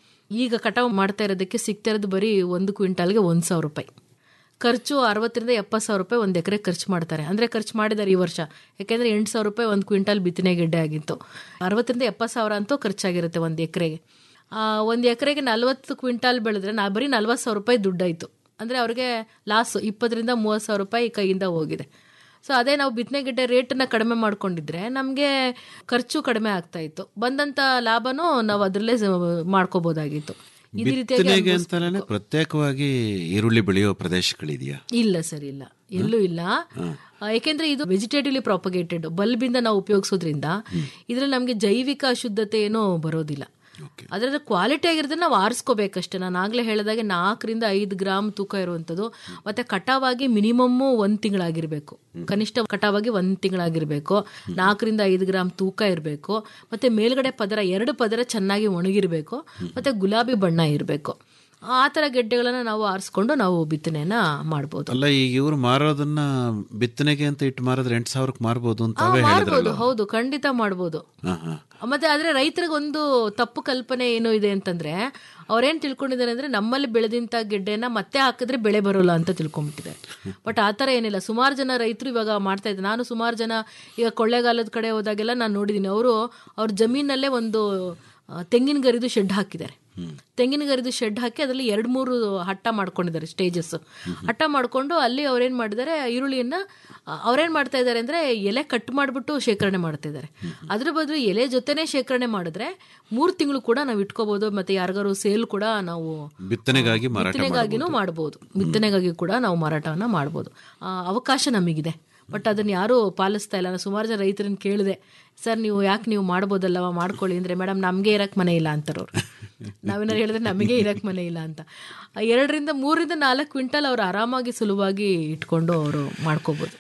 ಈಗ ಕಟಾವು ಮಾಡ್ತಾ ಇರೋದಕ್ಕೆ ಸಿಗ್ತಾ ಇರೋದು ಬರೀ ಒಂದು ಕ್ವಿಂಟಾಲ್ಗೆ ಒಂದು ಸಾವಿರ ರೂಪಾಯಿ ಖರ್ಚು ಅರವತ್ತರಿಂದ ಎಪ್ಪತ್ತು ಸಾವಿರ ರೂಪಾಯಿ ಒಂದು ಎಕರೆ ಖರ್ಚು ಮಾಡ್ತಾರೆ ಅಂದರೆ ಖರ್ಚು ಮಾಡಿದ್ದಾರೆ ಈ ವರ್ಷ ಯಾಕೆಂದರೆ ಎಂಟು ಸಾವಿರ ರೂಪಾಯಿ ಒಂದು ಕ್ವಿಂಟಾಲ್ ಬಿತ್ತನೆ ಗೆಡ್ಡೆ ಆಗಿತ್ತು ಅರವತ್ತರಿಂದ ಎಪ್ಪತ್ತು ಸಾವಿರ ಅಂತೂ ಖರ್ಚಾಗಿರುತ್ತೆ ಒಂದು ಎಕರೆಗೆ ಒಂದು ಎಕರೆಗೆ ನಲ್ವತ್ತು ಕ್ವಿಂಟಾಲ್ ಬೆಳೆದ್ರೆ ನಾ ಬರೀ ನಲ್ವತ್ತು ಸಾವಿರ ರೂಪಾಯಿ ದುಡ್ಡಾಯಿತು ಅಂದರೆ ಅವ್ರಿಗೆ ಲಾಸ್ ಇಪ್ಪತ್ತರಿಂದ ಮೂವತ್ತು ಸಾವಿರ ರೂಪಾಯಿ ಕೈಯಿಂದ ಹೋಗಿದೆ ಸೊ ಅದೇ ನಾವು ಬಿತ್ತನೆ ಗಿಡ್ಡೆ ರೇಟನ್ನ ಕಡಿಮೆ ಮಾಡ್ಕೊಂಡಿದ್ರೆ ನಮಗೆ ಖರ್ಚು ಕಡಿಮೆ ಆಗ್ತಾ ಇತ್ತು ಬಂದಂಥ ಲಾಭನೂ ನಾವು ಅದರಲ್ಲೇ ಮಾಡ್ಕೋಬೋದಾಗಿತ್ತು ಇದೇ ರೀತಿಯಾಗಿ ಬಿತ್ತನೆಗೆ ಅಂತಾನೆ ಪ್ರತ್ಯೇಕವಾಗಿ ಈರುಳ್ಳಿ ಬೆಳೆಯೋ ಪ್ರದೇಶಗಳಿದೆಯಾ ಇಲ್ಲ ಸರ್ ಇಲ್ಲ ಎಲ್ಲೂ ಇಲ್ಲ ಆ, ಯಾಕೆಂದ್ರೆ ಇದು ವೆಜಿಟೇಟಿವ್ಲಿ ಪ್ರಾಪಗೇಟೆಡ್ ಬಲ್ಬಿಂದ ನಾವು ಉಪಯೋಗಿಸೋದ್ರಿಂದ ಇದ್ರಲ್ಲಿ ನಮಗೆ ಜೈವಿಕ ಅಶುದ್ಧತೆ ಏನೋ ಬರೋದಿಲ್ಲ ಅದರ ಕ್ವಾಲಿಟಿ ಆಗಿರೋದನ್ನ ನಾವು ಆರಿಸ್ಕೋಬೇಕಷ್ಟೇ ನಾನು ಆಗಲೇ ಹೇಳಿದಾಗೆ ನಾಲ್ಕರಿಂದ ಐದು ಗ್ರಾಮ್ ತೂಕ ಇರುವಂಥದ್ದು ಮತ್ತೆ ಕಟಾವಾಗಿ ಮಿನಿಮಮ್ಮು ಒಂದು ತಿಂಗಳಾಗಿರ್ಬೇಕು ಕನಿಷ್ಠ ಕಟಾವಾಗಿ ಒಂದು ತಿಂಗಳಾಗಿರ್ಬೇಕು ನಾಲ್ಕರಿಂದ ಐದು ಗ್ರಾಮ್ ತೂಕ ಇರಬೇಕು ಮತ್ತೆ ಮೇಲ್ಗಡೆ ಪದರ ಎರಡು ಪದರ ಚೆನ್ನಾಗಿ ಒಣಗಿರಬೇಕು ಮತ್ತೆ ಗುಲಾಬಿ ಬಣ್ಣ ಇರಬೇಕು ಆ ಥರ ಗೆಡ್ಡೆಗಳನ್ನ ನಾವು ಆರಿಸ್ಕೊಂಡು ನಾವು ಬಿತ್ತನೆಯನ್ನ ಮಾಡ್ಬೋದು ಅಲ್ಲ ಈಗ ಇವ್ರು ಮಾರೋದನ್ನ ಬಿತ್ತನೆಗೆ ಅಂತ ಇಟ್ಟು ಮಾರಿದ್ರೆ ಎಂಟು ಸಾವಿರಕ್ಕೆ ಮಾರ್ಬೋದು ಅಂತ ಆ, ಅವೇ ಮಾಡ್ಬೋದು ಹೇಳಿದ್ರಲ್ಲ ಹೌದು ಖಂಡಿತ ಮಾಡ್ಬೋದು ಹಾ ಹಾ ಮತ್ತೆ ಆದ್ರೆ ರೈತರಿಗೆ ಒಂದು ತಪ್ಪು ಕಲ್ಪನೆ ಏನು ಇದೆ ಅಂತಂದ್ರೆ ಅವ್ರೇನ್ ತಿಳ್ಕೊಂಡಿದ್ದಾರೆ ಅಂದ್ರೆ ನಮ್ಮಲ್ಲಿ ಬೆಳೆದಿಂತ ಗೆಡ್ಡೆನ ಮತ್ತೆ ಹಾಕಿದ್ರೆ ಬೆಳೆ ಬರೋಲ್ಲ ಅಂತ ತಿಳ್ಕೊಂಡ್ಬಿಟ್ಟಿದ್ದಾರೆ ಬಟ್ ಆ ಥರ ಏನಿಲ್ಲ ಸುಮಾರು ಜನ ರೈತರು ಇವಾಗ ಮಾಡ್ತಾ ಇದ್ದಾರೆ ನಾನು ಸುಮಾರು ಜನ ಈಗ ಕೊಳ್ಳೇಗಾಲದ ಕಡೆ ಹೋದಾಗೆಲ್ಲ ನಾನು ನೋಡಿದ್ದೀನಿ ಅವರು ಅವ್ರ ಜಮೀನಲ್ಲೇ ಒಂದು ಆ, ತೆಂಗಿನ ಗರಿದು ಶೆಡ್ ಹಾಕಿದ್ದಾರೆ ತೆಂಗಿನ ಗರಿದು ಶೆಡ್ ಹಾಕಿ ಅದರಲ್ಲಿ ಎರಡು ಮೂರು ಹಟ್ಟ ಮಾಡ್ಕೊಂಡಿದ್ದಾರೆ ಸ್ಟೇಜಸ್ ಹಟ್ಟ ಮಾಡ್ಕೊಂಡು ಅಲ್ಲಿ ಅವ್ರೇನ್ ಮಾಡಿದ್ದಾರೆ ಈರುಳ್ಳಿಯನ್ನ ಆ, ಅವ್ರೇನ್ ಮಾಡ್ತಾ ಇದ್ದಾರೆ ಅಂದ್ರೆ ಎಲೆ ಕಟ್ ಮಾಡಿಬಿಟ್ಟು ಶೇಖರಣೆ ಮಾಡ್ತಾ ಇದ್ದಾರೆ ಅದ್ರ ಬದಲು ಎಲೆ ಜೊತೆನೆ ಶೇಖರಣೆ ಮಾಡಿದ್ರೆ ಮೂರು ತಿಂಗಳು ಕೂಡ ನಾವು ಇಟ್ಕೋಬಹುದು ಮತ್ತೆ ಯಾರಿಗಾರು ಸೇಲ್ ಕೂಡ ನಾವು ಬಿತ್ತನೆಗಾಗಿ ಮಾರಾಟ ಬಿತ್ತನೆಗಾಗಿನೂ ಮಾಡ್ಬೋದು ಬಿತ್ತನೆಗಾಗಿ ಕೂಡ ನಾವು ಮಾರಾಟವನ್ನ ಮಾಡ್ಬೋದು ಆ, ಅವಕಾಶ ನಮಗಿದೆ ಬಟ್ ಅದನ್ನ ಯಾರೂ ಪಾಲಿಸ್ತಾ ಇಲ್ಲ ನಾನು ಸುಮಾರು ಜನ ರೈತರನ್ನ ಕೇಳಿದೆ ಸರ್ ನೀವು ಯಾಕೆ ನೀವು ಮಾಡ್ಬೋದಲ್ಲವ ಮಾಡ್ಕೊಳ್ಳಿ ಅಂದ್ರೆ ಮೇಡಮ್ ನಮಗೆ ಇರಕ್ ಮನೆ ಇಲ್ಲ ಅಂತಾರವ್ರು ನಾವೇನಾರು ಹೇಳಿದ್ರೆ ನಮಗೆ ಇರಕ್ ಮನೆ ಇಲ್ಲ ಅಂತ ಆ, ಎರಡರಿಂದ ಮೂರರಿಂದ ನಾಲ್ಕು ಕ್ವಿಂಟಲ್ ಅವ್ರು ಆರಾಮಾಗಿ ಸುಲಭವಾಗಿ ಇಟ್ಕೊಂಡು ಅವರು ಮಾಡ್ಕೋಬಹುದು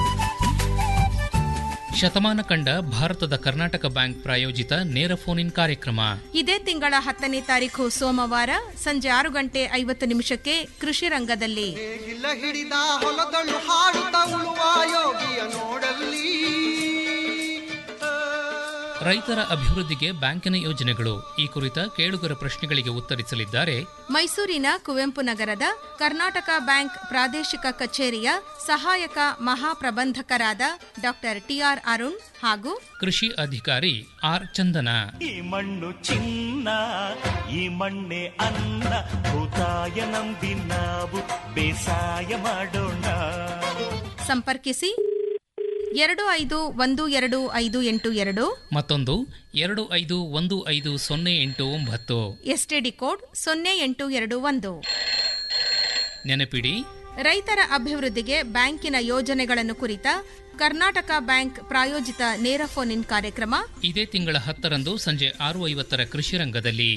ಶತಮಾನ ಕಂಡ ಭಾರತದ ಕರ್ನಾಟಕ ಬ್ಯಾಂಕ್ ಪ್ರಾಯೋಜಿತ ನೇರ ಫೋನ್ ಇನ್ ಕಾರ್ಯಕ್ರಮ ಇದೇ ತಿಂಗಳ ಹತ್ತನೇ ತಾರೀಕು ಸೋಮವಾರ ಸಂಜೆ ಆರು ಗಂಟೆ ಐವತ್ತು ನಿಮಿಷಕ್ಕೆ ಕೃಷಿ ರಂಗದಲ್ಲಿ ನೇಗಿಲ ಹಿಡಿದ ಹೊಲದಳು ಹಾಡುತ್ತ ಉಳುವ ಯೋಗಿಯ ನೋಡಲ್ಲಿ ರೈತರ ಅಭಿವೃದ್ಧಿಗೆ ಬ್ಯಾಂಕಿನ ಯೋಜನೆಗಳು ಈ ಕುರಿತ ಕೇಳುಗರ ಪ್ರಶ್ನೆಗಳಿಗೆ ಉತ್ತರಿಸಲಿದ್ದಾರೆ ಮೈಸೂರಿನ ಕುವೆಂಪು ನಗರದ ಕರ್ನಾಟಕ ಬ್ಯಾಂಕ್ ಪ್ರಾದೇಶಿಕ ಕಚೇರಿಯ ಸಹಾಯಕ ಮಹಾಪ್ರಬಂಧಕರಾದ ಡಾಕ್ಟರ್ ಟಿಆರ್ ಅರುಣ್ ಹಾಗೂ ಕೃಷಿ ಅಧಿಕಾರಿ ಆರ್ ಚಂದನ ಈ ಮಣ್ಣು ಚಿನ್ನ ಈ ಮಣ್ಣೆ ಅನ್ನ ಭೂತಾಯ ನಂಬಿ ನಾವು ಬೇಸಾಯ ಮಾಡೋಣ ಸಂಪರ್ಕಿಸಿ ಎರಡು ಐದು ಒಂದು ಎರಡು ಐದು ಎಂಟು ಎರಡು ಮತ್ತೊಂದು ಎರಡು ಐದು ಒಂದು ಐದು ಸೊನ್ನೆ ಎಂಟು ಒಂಬತ್ತು ಎಸ್ಟಿಡಿ ಕೋಡ್ ಸೊನ್ನೆ ಎಂಟು ಎರಡು ಒಂದು ನೆನಪಿಡಿ ರೈತರ ಅಭಿವೃದ್ಧಿಗೆ ಬ್ಯಾಂಕಿನ ಯೋಜನೆಗಳನ್ನು ಕುರಿತ ಕರ್ನಾಟಕ ಬ್ಯಾಂಕ್ ಪ್ರಾಯೋಜಿತ ನೇರ ಫೋನ್ ಇನ್ ಕಾರ್ಯಕ್ರಮ ಇದೇ ತಿಂಗಳ ಹತ್ತರಂದು ಸಂಜೆ ಆರು ಐವತ್ತರ ಕೃಷಿ ರಂಗದಲ್ಲಿ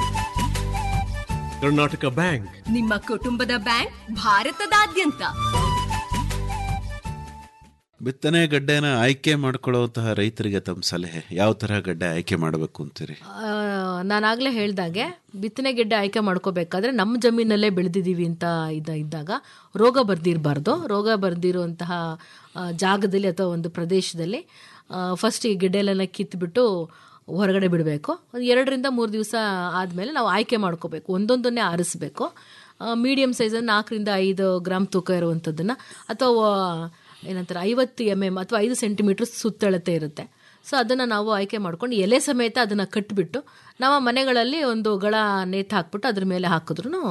ಕರ್ನಾಟಕ ಬ್ಯಾಂಕ್ ನಿಮ್ಮ ಕುಟುಂಬದ ಬ್ಯಾಂಕ್ ಭಾರತದಾದ್ಯಂತ ಬಿತ್ತನೆ ಗಡ್ಡೆನ ಆಯ್ಕೆ ಮಾಡ್ಕೊಳ್ಳುವಂತಹ ರೈತರಿಗೆ ತಮ್ಮ ಸಲಹೆ ಯಾವ ತರಹ ಗಡ್ಡೆ ಆಯ್ಕೆ ಮಾಡಬೇಕು ಅಂತೀರಿ ನಾನಾಗಲೇ ಹೇಳ್ದಾಗೆ ಬಿತ್ತನೆ ಗೆಡ್ಡೆ ಆಯ್ಕೆ ಮಾಡ್ಕೋಬೇಕಾದ್ರೆ ನಮ್ಮ ಜಮೀನಲ್ಲೇ ಬೆಳೆದಿದ್ದೀವಿ ಅಂತ ಇದ್ದ ಇದ್ದಾಗ ರೋಗ ಬರ್ದಿರಬಾರ್ದು ರೋಗ ಬರ್ದಿರುವಂತಹ ಆ, ಜಾಗದಲ್ಲಿ ಅಥವಾ ಒಂದು ಪ್ರದೇಶದಲ್ಲಿ ಫಸ್ಟ್ ಈ ಗೆಡ್ಡೆಲೆಲ್ಲ ಕಿತ್ಬಿಟ್ಟು ಹೊರಗಡೆ ಬಿಡಬೇಕು ಒಂದು ಎರಡರಿಂದ ಮೂರು ದಿವಸ ಆದಮೇಲೆ ನಾವು ಆಯ್ಕೆ ಮಾಡ್ಕೋಬೇಕು ಒಂದೊಂದನ್ನೇ ಆರಿಸ್ಬೇಕು ಮೀಡಿಯಮ್ ಸೈಜ್ ನಾಲ್ಕರಿಂದ ಐದು ಗ್ರಾಮ್ ತೂಕ ಇರುವಂಥದ್ದನ್ನು ಅಥವಾ ಏನಂತಾರೆ ಐವತ್ತು ಎಮ್ ಎಮ್ ಅಥವಾ ಐದು ಸೆಂಟಿಮೀಟ್ರ್ ಸುತ್ತಳತೆ ಇರುತ್ತೆ ಸೊ ಅದನ್ನು ನಾವು ಆಯ್ಕೆ ಮಾಡ್ಕೊಂಡು ಎಲೆ ಸಮೇತ ಅದನ್ನು ಕಟ್ಟಿಬಿಟ್ಟು ನಮ್ಮ ಮನೆಗಳಲ್ಲಿ ಒಂದು ಗಳ ನೇತು ಹಾಕ್ಬಿಟ್ಟು ಅದ್ರ ಮೇಲೆ ಹಾಕಿದ್ರು